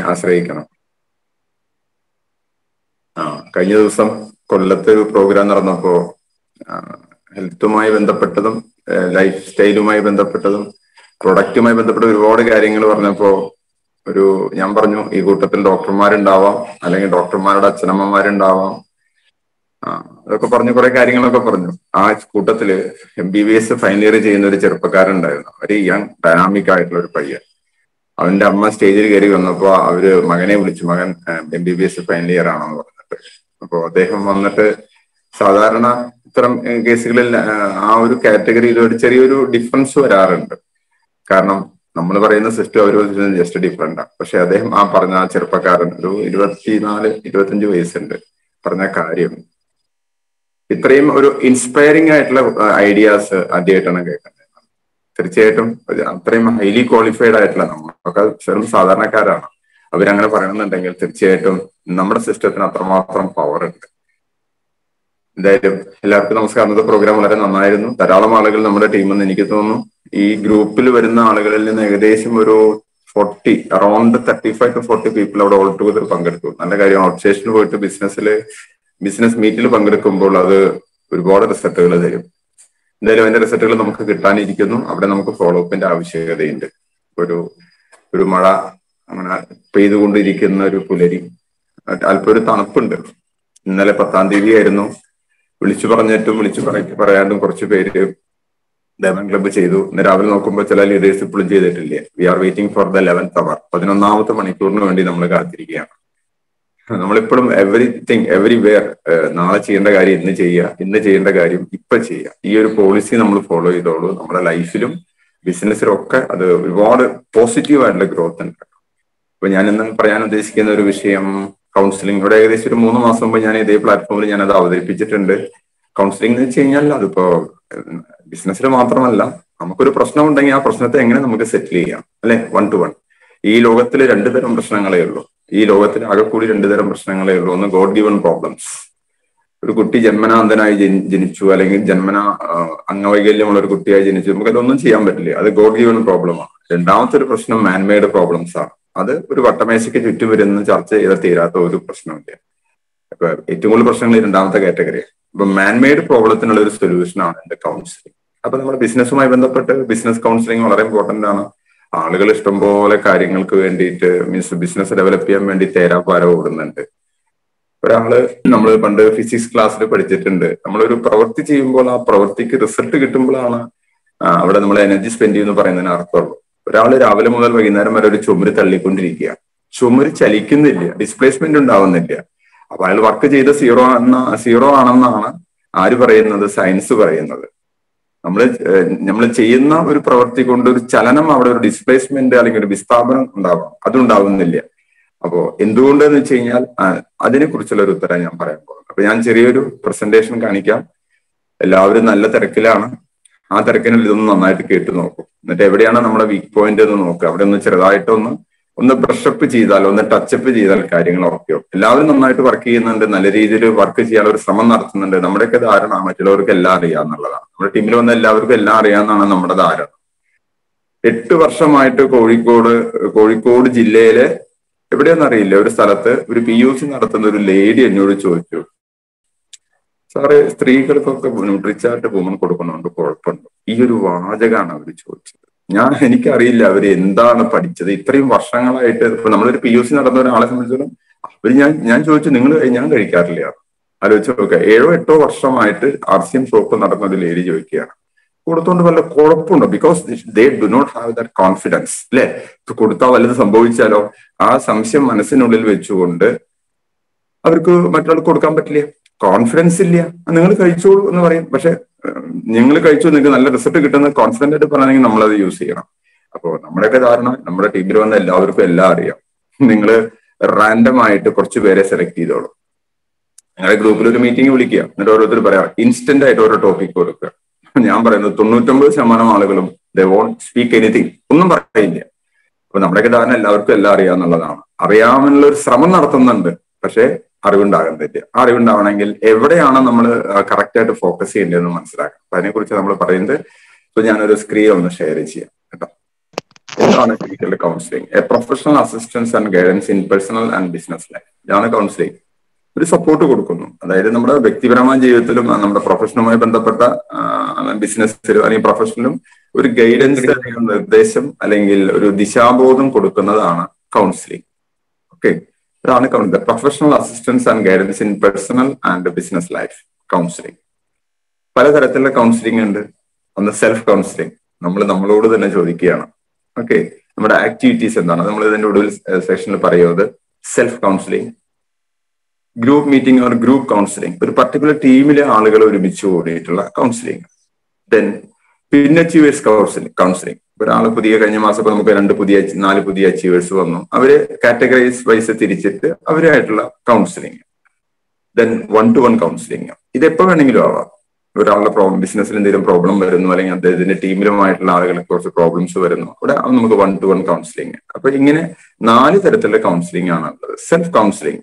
ആശ്രയിക്കണം ആ കഴിഞ്ഞ ദിവസം കൊല്ലത്ത് ഒരു പ്രോഗ്രാം നടന്നപ്പോ ഹെൽത്തുമായി ബന്ധപ്പെട്ടതും ലൈഫ് സ്റ്റൈലുമായി ബന്ധപ്പെട്ടതും പ്രൊഡക്റ്റുമായി ബന്ധപ്പെട്ട ഒരുപാട് കാര്യങ്ങൾ പറഞ്ഞപ്പോ ഒരു ഞാൻ പറഞ്ഞു ഈ കൂട്ടത്തിൽ ഡോക്ടർമാരുണ്ടാവാം അല്ലെങ്കിൽ ഡോക്ടർമാരുടെ അച്ഛനമ്മമാരുണ്ടാവാം ആ അതൊക്കെ പറഞ്ഞു കുറെ കാര്യങ്ങളൊക്കെ പറഞ്ഞു ആ കൂട്ടത്തില് M B B S final year ചെയ്യുന്ന ഒരു ചെറുപ്പക്കാരുണ്ടായിരുന്നു ഒരു യങ് ഡൈനാമിക് ആയിട്ടുള്ള ഒരു പയ്യൻ അവന്റെ അമ്മ സ്റ്റേജിൽ കയറി വന്നപ്പോ അവര് മകനെ വിളിച്ചു മകൻ M B B S final year ആണെന്ന് പറഞ്ഞിട്ട് അപ്പോ അദ്ദേഹം വന്നിട്ട് സാധാരണ ഇത്തരം കേസുകളിൽ ആ ഒരു കാറ്റഗറിയിൽ ഒരു ചെറിയൊരു ഡിഫറൻസ് വരാറുണ്ട് കാരണം നമ്മൾ പറയുന്ന സിസ്റ്റം അവർ ജസ്റ്റ് ഡിഫറെന്റാണ് പക്ഷെ അദ്ദേഹം ആ പറഞ്ഞ ആ ചെറുപ്പക്കാരൻ ഒരു ഇരുപത്തിനാല് ഇരുപത്തഞ്ച് വയസ്സുണ്ട് പറഞ്ഞ കാര്യം ഇത്രയും ഒരു ഇൻസ്പയറിംഗ് ആയിട്ടുള്ള ഐഡിയാസ് ആദ്യമായിട്ടാണ് കേൾക്കുന്നത് തീർച്ചയായിട്ടും അത്രയും ഹൈലി ക്വാളിഫൈഡ് ആയിട്ടുള്ള നമ്മളൊക്കെ വെറും സാധാരണക്കാരാണ് അവരങ്ങനെ പറയണമെന്നുണ്ടെങ്കിൽ തീർച്ചയായിട്ടും നമ്മുടെ സിസ്റ്റത്തിന് അത്രമാത്രം പവർ ഉണ്ട് എന്തായാലും എല്ലാവർക്കും നമസ്കാരം ഇന്നത്തെ പ്രോഗ്രാം വളരെ നന്നായിരുന്നു ധാരാളം ആളുകൾ നമ്മുടെ ടീമിൽ നിന്ന് എനിക്ക് തോന്നുന്നു ഈ ഗ്രൂപ്പിൽ വരുന്ന ആളുകളിൽ നിന്ന് ഏകദേശം ഒരു forty around thirty five to forty people അവിടെ ഓൾ ടുഗദർ പങ്കെടുത്തു നല്ല കാര്യം ഔട്ട് സ്റ്റേഷനിൽ പോയിട്ട് ബിസിനസ്സിൽ ബിസിനസ് മീറ്റിൽ പങ്കെടുക്കുമ്പോൾ അത് ഒരുപാട് റിസൾട്ടുകൾ തരും എന്തായാലും അതിന്റെ റിസൾട്ടുകൾ നമുക്ക് കിട്ടാനിരിക്കുന്നു അവിടെ നമുക്ക് ഫോളോ അപ്പിന്റെ ആവശ്യകതയുണ്ട് ഒരു ഒരു മഴ അങ്ങനെ പെയ്തുകൊണ്ടിരിക്കുന്ന ഒരു പുലരി അല്പം ഒരു തണുപ്പുണ്ട് ഇന്നലെ പത്താം തീയതി ആയിരുന്നു വിളിച്ചു പറഞ്ഞിട്ടും വിളിച്ചു പറയാണ്ടും കുറച്ച് പേര് ഡയമണ്ട് ക്ലബ്ബ് ചെയ്തു ഇന്ന് രാവിലെ നോക്കുമ്പോൾ ചില ലീഡേഴ്സ് ഇപ്പോഴും ചെയ്തിട്ടില്ല we are waiting for the eleventh hour പതിനൊന്നാമത്തെ മണിക്കൂറിന് വേണ്ടി നമ്മൾ കാത്തിരിക്കുകയാണ് നമ്മളിപ്പോഴും എവറിത്തിങ് എവറിവെയർ നാളെ ചെയ്യേണ്ട കാര്യം ഇന്ന് ചെയ്യുക ഇന്ന് ചെയ്യേണ്ട കാര്യം ഇപ്പൊ ചെയ്യുക ഈ ഒരു പോളിസി നമ്മൾ ഫോളോ ചെയ്തോളൂ നമ്മുടെ ലൈഫിലും ബിസിനസ്സിലും ഒക്കെ അത് ഒരുപാട് പോസിറ്റീവ് ആയിട്ടുള്ള ഗ്രോത്ത് ഉണ്ട് അപ്പൊ ഞാൻ ഇന്ന് പറയാൻ ഉദ്ദേശിക്കുന്ന ഒരു വിഷയം കൗൺസിലിംഗ് ഇവിടെ ഏകദേശം ഒരു മൂന്ന് മാസം മുമ്പ് ഞാൻ ഇതേ പ്ലാറ്റ്ഫോമിൽ ഞാൻ അത് അവതരിപ്പിച്ചിട്ടുണ്ട് കൗൺസിലിംഗ് എന്ന് വെച്ച് കഴിഞ്ഞാൽ അതിപ്പോ ബിസിനസ്സിൽ മാത്രമല്ല നമുക്കൊരു പ്രശ്നം ഉണ്ടെങ്കിൽ ആ പ്രശ്നത്തെ എങ്ങനെ നമുക്ക് സെറ്റിൽ ചെയ്യാം അല്ലെ വൺ ടു വൺ ഈ ലോകത്തിൽ രണ്ടു തരം പ്രശ്നങ്ങളേ ഉള്ളൂ ഈ ലോകത്തിൽ ആകെ കൂടി രണ്ടു തരം പ്രശ്നങ്ങളേ ഉള്ളൂ ഒന്ന് ഗോഡ് ഗിവൺ പ്രോബ്ലംസ് ഒരു കുട്ടി ജന്മനാന്തനായി ജനിച്ചു അല്ലെങ്കിൽ ജന്മന അംഗവൈകല്യമുള്ള ഒരു കുട്ടിയായി ജനിച്ചു നമുക്ക് അതൊന്നും ചെയ്യാൻ പറ്റില്ല അത് ഗോഡ് ഗിവൺ പ്രോബ്ലമാണ് രണ്ടാമത്തെ ഒരു പ്രശ്നം മാൻമെയ്ഡ് പ്രോബ്ലംസ് ആണ് അത് ഒരു വട്ടമേശയ്ക്ക് ചുറ്റും വരുന്ന ചർച്ച ചെയ്താൽ തീരാത്ത ഒരു പ്രശ്നമില്ല അപ്പൊ ഏറ്റവും കൂടുതൽ പ്രശ്നങ്ങൾ രണ്ടാമത്തെ കാറ്റഗറി അപ്പൊ മാൻമെയ്ഡ് പ്രോബ്ലത്തിനുള്ള ഒരു സൊല്യൂഷൻ ആണ് എന്റെ കൗൺസിലിംഗ് അപ്പൊ നമ്മുടെ ബിസിനസ്സുമായി ബന്ധപ്പെട്ട് ബിസിനസ് കൗൺസിലിംഗ് വളരെ ഇമ്പോർട്ടന്റ് ആണ് ആളുകൾ ഇഷ്ടംപോലെ കാര്യങ്ങൾക്ക് വേണ്ടിയിട്ട് മീൻസ് ബിസിനസ് ഡെവലപ്പ് ചെയ്യാൻ വേണ്ടി തേരാപ്പാര ഓടുന്നുണ്ട് ഒരാള് നമ്മൾ പണ്ട് ഫിസിക്സ് ക്ലാസ്സിൽ പഠിച്ചിട്ടുണ്ട് നമ്മളൊരു പ്രവൃത്തി ചെയ്യുമ്പോൾ ആ പ്രവൃത്തിക്ക് റിസൾട്ട് കിട്ടുമ്പോഴാണ് അവിടെ നമ്മൾ എനർജി സ്പെൻഡ് ചെയ്യുമെന്ന് പറയുന്നതിന് അർത്ഥമുള്ളൂ ഒരാൾ രാവിലെ മുതൽ വൈകുന്നേരം വരെ ഒരു ചുമര് തള്ളിക്കൊണ്ടിരിക്കുക ചുമര് ചലിക്കുന്നില്ല ഡിസ്പ്ലേസ്മെന്റ് ഉണ്ടാവുന്നില്ല അപ്പൊ അയാൾ വർക്ക് ചെയ്ത സീറോ എന്ന സീറോ ആണെന്നാണ് ആര് പറയുന്നത് സയൻസ് പറയുന്നത് നമ്മൾ നമ്മൾ ചെയ്യുന്ന ഒരു പ്രവൃത്തി കൊണ്ട് ഒരു ചലനം അവിടെ ഒരു ഡിസ്പ്ലേസ്മെന്റ് അല്ലെങ്കിൽ ഒരു വിസ്ഥാപനം ഉണ്ടാവാം അതുണ്ടാവുന്നില്ല അപ്പോ എന്തുകൊണ്ടെന്ന് വെച്ച് കഴിഞ്ഞാൽ അതിനെ കുറിച്ചുള്ള ഒരു ഉത്തരം ഞാൻ പറയാൻ പോകുന്നത് അപ്പൊ ഞാൻ ചെറിയൊരു പ്രസന്റേഷൻ കാണിക്കാം എല്ലാവരും നല്ല തിരക്കിലാണ് ആ തിരക്കിനിൽ ഇതൊന്ന് നന്നായിട്ട് കേട്ടു നോക്കും എന്നിട്ട് എവിടെയാണ് നമ്മുടെ വീക്ക് പോയിന്റ് എന്ന് നോക്കുക അവിടെ ഒന്ന് ചെറുതായിട്ടൊന്ന് ഒന്ന് ബ്രഷപ്പ് ചെയ്താൽ ഒന്ന് ടച്ചപ്പ് ചെയ്താൽ കാര്യങ്ങൾ ഓക്കെയോ എല്ലാവരും നന്നായിട്ട് വർക്ക് ചെയ്യുന്നുണ്ട് നല്ല രീതിയിൽ വർക്ക് ചെയ്യാൻ ഒരു ശ്രമം നടത്തുന്നുണ്ട് നമ്മുടെയൊക്കെ ധാരണ മറ്റുള്ളവർക്ക് എല്ലാം അറിയാന്നുള്ളതാണ് നമ്മുടെ ടീമിൽ വന്ന എല്ലാവർക്കും എല്ലാം അറിയാമെന്നാണ് നമ്മുടെ ധാരണ എട്ട് വർഷമായിട്ട് കോഴിക്കോട് കോഴിക്കോട് ജില്ലയിലെ എവിടെയൊന്നും അറിയില്ല ഒരു സ്ഥലത്ത് ഒരു പി യു സി നടത്തുന്ന ഒരു ലേഡി എന്നോട് ചോദിച്ചു സാറ് സ്ത്രീകൾക്കൊക്കെ ന്യൂട്രിച്ചാർട്ട് വുമൺ കൊടുക്കുന്നുണ്ട് കുഴപ്പമുണ്ടോ ഈ ഒരു വാചകമാണ് അവർ ചോദിച്ചത് ഞാൻ എനിക്കറിയില്ല അവർ എന്താണ് പഠിച്ചത് ഇത്രയും വർഷങ്ങളായിട്ട് ഇപ്പൊ നമ്മളൊരു പി യു സി നടന്ന ഒരാളെ സംബന്ധിച്ചിടത്തോളം അവര് ഞാൻ ഞാൻ ചോദിച്ചു നിങ്ങൾ ഞാൻ കഴിക്കാറില്ല ആലോചിച്ച് നോക്കുക ഏഴോ എട്ടോ വർഷമായിട്ട് ആർ സി എം ഷോപ്പ് നടന്ന ഒരു ലേഡി ചോദിക്കുകയാണ് കൊടുത്തോണ്ട് വല്ല കുഴപ്പമുണ്ടോ because they do not have that confidence അല്ലെ കൊടുത്താൽ വല്ലത് സംഭവിച്ചാലോ ആ സംശയം മനസ്സിനുള്ളിൽ വെച്ചുകൊണ്ട് അവർക്ക് മറ്റൊരാൾക്ക് കൊടുക്കാൻ പറ്റില്ല കോൺഫിഡൻസ് ഇല്ല നിങ്ങൾ കഴിച്ചോളൂ എന്ന് പറയും പക്ഷെ നിങ്ങൾ കഴിച്ചു നിങ്ങൾക്ക് നല്ല റിസൾട്ട് കിട്ടുന്ന കോൺഫിഡന്റ് ആയിട്ട് പറയണമെങ്കിൽ നമ്മൾ അത് യൂസ് ചെയ്യണം അപ്പോൾ നമ്മുടെയൊക്കെ ധാരണ നമ്മുടെ ടീമിൽ വന്ന എല്ലാവർക്കും എല്ലാം അറിയാം നിങ്ങൾ റാൻഡം ആയിട്ട് കുറച്ച് പേരെ സെലക്ട് ചെയ്തോളൂ നിങ്ങളുടെ ഗ്രൂപ്പിൽ ഒരു മീറ്റിംഗ് വിളിക്കുക എന്നിട്ട് ഓരോരുത്തർ പറയാം ഇൻസ്റ്റന്റ് ആയിട്ട് ഓരോ ടോപ്പിക് കൊടുക്കുക ഞാൻ പറയുന്നത് തൊണ്ണൂറ്റൊമ്പത് ശതമാനം ആളുകളും ദേ വോണ്ട് സ്പീക്ക് എനിത്തിങ് ഒന്നും പറയില്ല അപ്പൊ നമ്മുടെയൊക്കെ ധാരണ എല്ലാവർക്കും എല്ലാം അറിയാന്നുള്ളതാണ് അറിയാമെന്നുള്ള ഒരു ശ്രമം നടത്തുന്നുണ്ട് പക്ഷേ അറിവുണ്ടാകുന്നില്ല ആ അറിവുണ്ടാവണമെങ്കിൽ എവിടെയാണ് നമ്മൾ കറക്റ്റ് ആയിട്ട് ഫോക്കസ് ചെയ്യേണ്ടതെന്ന് മനസ്സിലാക്കണം അപ്പൊ അതിനെക്കുറിച്ച് നമ്മൾ പറയുന്നത് ഇപ്പൊ ഞാനൊരു സ്ക്രീൻ ഒന്ന് ഷെയർ ചെയ്യാം കേട്ടോ എന്താണ് ശരിക്കുള്ള counselling a professional assistance and guidance in personal and business life ഇതാണ് കൗൺസിലിംഗ് ഒരു സപ്പോർട്ട് കൊടുക്കുന്നു അതായത് നമ്മുടെ വ്യക്തിപരമായ ജീവിതത്തിലും നമ്മുടെ പ്രൊഫഷനുമായി ബന്ധപ്പെട്ട ബിസിനസ്സിലും അല്ലെങ്കിൽ പ്രൊഫഷനിലും ഒരു ഗൈഡൻസ് അല്ലെങ്കിൽ നിർദ്ദേശം അല്ലെങ്കിൽ ഒരു ദിശാബോധം കൊടുക്കുന്നതാണ് കൗൺസിലിംഗ് ഓക്കെ ഇതാണ് counselling professional assistance and guidance in personal and business life counselling പലതരത്തിലുള്ള കൗൺസിലിംഗ് ഉണ്ട് ഒന്ന് സെൽഫ് കൗൺസിലിംഗ് നമ്മൾ നമ്മളോട് തന്നെ ചോദിക്കുകയാണ് ഓക്കെ നമ്മുടെ ആക്ടിവിറ്റീസ് എന്താണ് നമ്മൾ ഇതിന്റെ ഒടുവിൽ സെഷനിൽ പറയുന്നത് self counselling group meeting or group counselling ഒരു പർട്ടിക്കുലർ ടീമിലെ ആളുകൾ ഒരുമിച്ച് കൂടിയിട്ടുള്ള കൗൺസിലിംഗ് ദെൻ പിന്നെ അച്ചീവേഴ്സ് കൗൺസിലിംഗ് കൗൺസിലിംഗ് ഒരാൾ പുതിയ കഴിഞ്ഞ മാസം ഇപ്പൊ നമുക്ക് രണ്ട് പുതിയ നാല് പുതിയ അച്ചീവേഴ്സ് വന്നു അവര് കാറ്റഗറൈസ് വൈസ് തിരിച്ചിട്ട് അവരായിട്ടുള്ള counselling then one to one counselling ഇത് എപ്പോ വേണമെങ്കിലും ആവാം ഒരാളുടെ പ്രോബ്ലം ബിസിനസ്സിൽ എന്തെങ്കിലും പ്രോബ്ലം വരുന്നു അല്ലെങ്കിൽ അദ്ദേഹത്തിന്റെ ടീമിലുമായിട്ടുള്ള ആളുകൾക്ക് കുറച്ച് പ്രോബ്ലംസ് വരുന്നു അവിടെ നമുക്ക് വൺ ടു വൺ കൗൺസിലിംഗ് അപ്പൊ ഇങ്ങനെ നാല് തരത്തിലുള്ള കൗൺസിലിംഗ് ആണ് ഉള്ളത് സെൽഫ് കൗൺസിലിംഗ്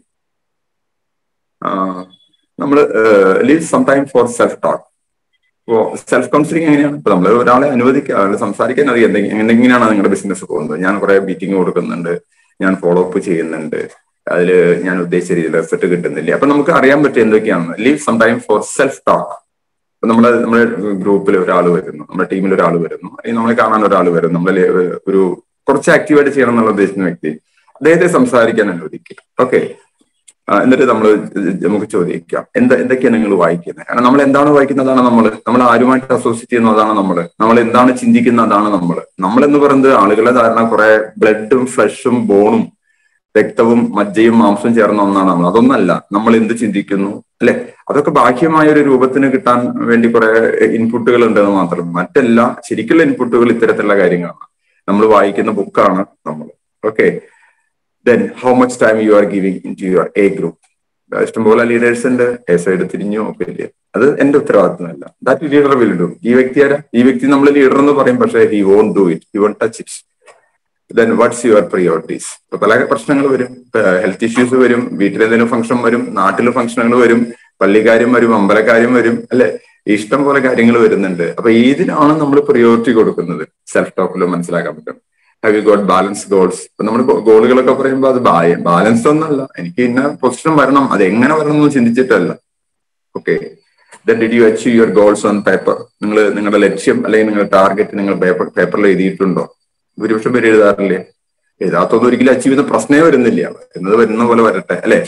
നമ്മൾ leave some time for self talk ഇപ്പോ സെൽഫ് കൗൺസിലിംഗ് എങ്ങനെയാണ് ഇപ്പൊ നമ്മൾ ഒരാളെ അനുവദിക്കുക സംസാരിക്കാൻ അറിയാം എങ്ങനെയാണ് നിങ്ങളുടെ ബിസിനസ് പോകുന്നത് ഞാൻ കുറെ മീറ്റിംഗ് കൊടുക്കുന്നുണ്ട് ഞാൻ ഫോളോ അപ്പ് ചെയ്യുന്നുണ്ട് അതിൽ ഞാൻ ഉദ്ദേശിച്ച രീതിയിൽ റിസൾട്ട് കിട്ടുന്നില്ല അപ്പൊ നമുക്ക് അറിയാൻ പറ്റും എന്തൊക്കെയാണ് leave some time for self talk ഇപ്പൊ നമ്മളെ നമ്മുടെ ഗ്രൂപ്പിൽ ഒരാൾ വരുന്നു നമ്മുടെ ടീമിൽ ഒരാൾ വരുന്നു അല്ലെങ്കിൽ നമ്മളെ കാണാൻ ഒരാൾ വരുന്നു നമ്മളെ ഒരു കുറച്ച് ആക്റ്റീവായിട്ട് ചെയ്യണം എന്നുള്ള ഉദ്ദേശിക്കുന്ന വ്യക്തി അദ്ദേഹത്തെ സംസാരിക്കാൻ അനുവദിക്കുക ഓക്കെ എന്നിട്ട് നമ്മൾ നമുക്ക് ചോദിക്കാം എന്താ എന്തൊക്കെയാണ് നിങ്ങൾ വായിക്കുന്നത് കാരണം നമ്മൾ എന്താണ് വായിക്കുന്നതാണ് നമ്മൾ നമ്മൾ ആരുമായിട്ട് അസോസിയേറ്റ് ചെയ്യുന്നതാണ് നമ്മൾ നമ്മൾ എന്താണ് ചിന്തിക്കുന്നതാണ് നമ്മൾ നമ്മൾ എന്ന് പറയുന്നത് ആളുകളെ ധാരണ കുറെ ബ്ലഡും ഫ്ലഷും ബോണും രക്തവും മജ്ജയും മാംസവും ചേർന്ന ഒന്നാണ് നമ്മൾ അതൊന്നല്ല നമ്മൾ എന്ത് ചിന്തിക്കുന്നു അല്ലെ അതൊക്കെ ബാഹ്യമായ ഒരു രൂപത്തിന് കിട്ടാൻ വേണ്ടി കുറെ ഇൻപുട്ടുകൾ ഉണ്ടെന്ന് മാത്രം മറ്റെല്ലാ ശരിക്കുള്ള ഇൻപുട്ടുകൾ ഇത്തരത്തിലുള്ള കാര്യങ്ങളാണ് നമ്മൾ വായിക്കുന്ന ബുക്കാണ് നമ്മൾ okay then how much time you are giving in to your a group ഇഷ്ടംപോലെ ലീഡേഴ്സ് ഉണ്ട് എ സൈഡ് തിരിഞ്ഞു ഒക്കെ ഇല്ല അത് എന്റെ ഉത്തരവാദിത്തമല്ല ദാറ്റ് ലീഡർ വിൽ ഡു ഈ വ്യക്തി ആരാ ഈ വ്യക്തി നമ്മൾ ലീഡർ എന്ന് പറയും പക്ഷേ he won't do it he won't touch it then what's your priorities ഇപ്പൊ പല പ്രശ്നങ്ങൾ വരും ഹെൽത്ത് ഇഷ്യൂസ് വരും വീട്ടിൽ എന്തെങ്കിലും ഫംഗ്ഷൻ വരും നാട്ടിൽ ഫംഗ്ഷനുകൾ വരും പള്ളിക്കാര്യം വരും അമ്പലക്കാര്യം വരും അല്ലെ ഇഷ്ടം പോലെ കാര്യങ്ങൾ വരുന്നുണ്ട് അപ്പൊ ഏതിനാണ് നമ്മൾ പ്രിയോറിറ്റി കൊടുക്കുന്നത് സെൽഫ് ടോക്കിൽ മനസ്സിലാക്കാൻ പറ്റും have you got balance goals ഇപ്പൊ നമ്മൾ ഗോളുകളൊക്കെ പറയുമ്പോൾ അത് ബാലൻസ് ഒന്നല്ല എനിക്ക് ഇന്ന പൊസിഷൻ വരണം അത് എങ്ങനെ വരണം എന്ന് ചിന്തിച്ചിട്ടല്ല okay then did you achieve your goals on paper നിങ്ങൾ നിങ്ങളുടെ ലക്ഷ്യം അല്ലെങ്കിൽ നിങ്ങളുടെ ടാർഗറ്റ് നിങ്ങൾ പേപ്പർ പേപ്പറിൽ എഴുതിയിട്ടുണ്ടോ ഭൂരിപക്ഷം പേര് എഴുതാറില്ലേ എഴുതാത്തൊന്നും ഒരിക്കലും അച്ചീവ് ചെയ്യുന്ന പ്രശ്നമേ വരുന്നില്ല എന്നത് വരുന്ന പോലെ വരട്ടെ അല്ലെ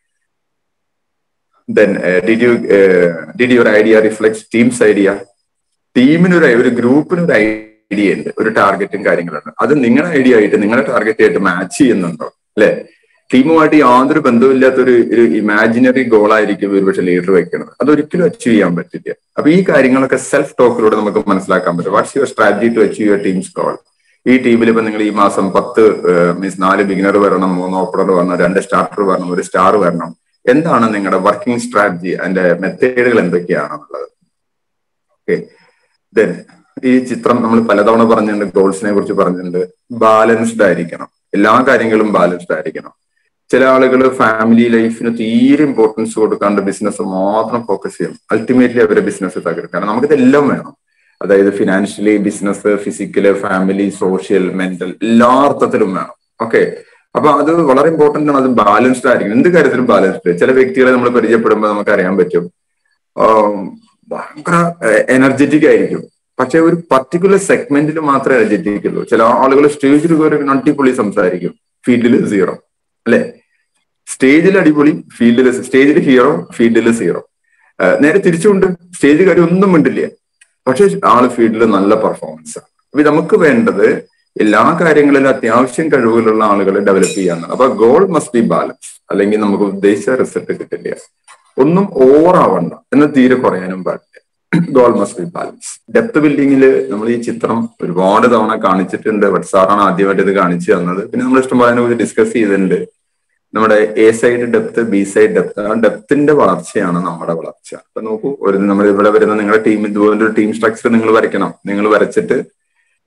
then did you did your idea reflex teams idea ടീമിനൊരു ഒരു ഗ്രൂപ്പിനൊരു ഐഡിയ ഉണ്ട് ഒരു ടാർഗറ്റും കാര്യങ്ങളുണ്ട് അത് നിങ്ങളുടെ ഐഡിയ ആയിട്ട് നിങ്ങളുടെ ടാർഗറ്റ് ആയിട്ട് മാച്ച് ചെയ്യുന്നുണ്ടോ അല്ലെ ടീമുമായിട്ട് യാതൊരു ബന്ധമില്ലാത്ത ഒരു ഒരു ഇമാജിനറി ഗോൾ ആയിരിക്കും ഒരുപക്ഷെ ലീഡർ വെക്കുന്നത് അതൊരിക്കലും അച്ചീവ് ചെയ്യാൻ പറ്റില്ല അപ്പൊ ഈ കാര്യങ്ങളൊക്കെ സെൽഫ് ടോക്കിലൂടെ നമുക്ക് മനസ്സിലാക്കാൻ പറ്റും what's your strategy to achieve your teams goal ഈ ടീമിൽ ഇപ്പൊ നിങ്ങൾ ഈ മാസം പത്ത് മീൻസ് നാല് ബിഗിനർ വരണം മൂന്ന് ഓപ്പണർ വരണം രണ്ട് സ്റ്റാർട്ടർ വരണം ഒരു സ്റ്റാർ വരണം എന്താണ് നിങ്ങളുടെ വർക്കിംഗ് സ്ട്രാറ്റജി അതിന്റെ മെത്തേഡുകൾ എന്തൊക്കെയാണെന്നുള്ളത് ഓക്കെ ദെൻ ഈ ചിത്രം നമ്മൾ പലതവണ പറഞ്ഞിട്ടുണ്ട് ഗോൾസിനെ കുറിച്ച് പറഞ്ഞിട്ടുണ്ട് ബാലൻസ്ഡ് ആയിരിക്കണം എല്ലാ കാര്യങ്ങളും ബാലൻസ്ഡ് ആയിരിക്കണം ചില ആളുകൾ ഫാമിലി ലൈഫിന് തീരെ ഇമ്പോർട്ടൻസ് കൊടുക്കാണ്ട് ബിസിനസ് മാത്രം ഫോക്കസ് ചെയ്യും അൾട്ടിമേറ്റ്ലി അവരുടെ ബിസിനസ് തകരും കാരണം നമുക്കിതെല്ലാം വേണം അതായത് financially business physical family social mental എല്ലാ അർത്ഥത്തിലും വേണം ഓക്കെ അപ്പൊ അത് വളരെ ഇമ്പോർട്ടന്റ് ആണ് അത് ബാലൻസ്ഡ് ആയിരിക്കും എന്ത് കാര്യത്തിലും ബാലൻസ്ഡ് ചില വ്യക്തികളെ നമ്മൾ പരിചയപ്പെടുമ്പോൾ നമുക്ക് അറിയാൻ പറ്റും ഭയങ്കര എനർജറ്റിക് ആയിരിക്കും പക്ഷെ ഒരു പർട്ടിക്കുലർ സെഗ്മെന്റിൽ മാത്രമേ എനർജറ്റിക് ഉള്ളൂ ചില ആളുകൾ സ്റ്റേജിൽ കയറി അടിപൊളി സംസാരിക്കും ഫീൽഡിൽ സീറോ അല്ലെ സ്റ്റേജിൽ അടിപൊളി ഫീൽഡിൽ സ്റ്റേജിൽ ഹീറോ ഫീൽഡിൽ സീറോ നേരെ തിരിച്ചുകൊണ്ട് സ്റ്റേജ് കാര്യം ഒന്നും മിണ്ടില്ല പക്ഷെ ആള് ഫീൽഡിൽ നല്ല പെർഫോമൻസ് ആണ് അപ്പൊ നമുക്ക് വേണ്ടത് എല്ലാ കാര്യങ്ങളിലും അത്യാവശ്യം കഴിവുകളുള്ള ആളുകളെ ഡെവലപ്പ് ചെയ്യാന്നാണ് അപ്പൊ ഗോൾ മസ്റ്റ് ബി ബാലൻസ് അല്ലെങ്കിൽ നമുക്ക് ഉദ്ദേശിച്ച റിസൾട്ട് കിട്ടില്ല ഒന്നും ഓവർ ആവണ്ട എന്ന് തീരെ കുറയാനും പാടില്ല goal must be balance depth ബിൽഡിങ്ങിൽ നമ്മൾ ഈ ചിത്രം ഒരുപാട് തവണ കാണിച്ചിട്ടുണ്ട് ബട്ട് സാറാണ് ആദ്യമായിട്ട് ഇത് കാണിച്ചു തന്നത് പിന്നെ നമ്മൾ ഇഷ്ടംപോലെ കുറിച്ച് ഡിസ്കസ് ചെയ്തിട്ടുണ്ട് നമ്മുടെ a side depth B side depth ആ ഡെപ്തിന്റെ വളർച്ചയാണ് നമ്മുടെ വളർച്ച അപ്പൊ നോക്കൂ ഒരു നമ്മൾ ഇവിടെ വരുന്ന നിങ്ങളുടെ ടീം ഇതുപോലൊരു ടീം സ്ട്രക്ചർ നിങ്ങൾ വരയ്ക്കണം നിങ്ങൾ വരച്ചിട്ട്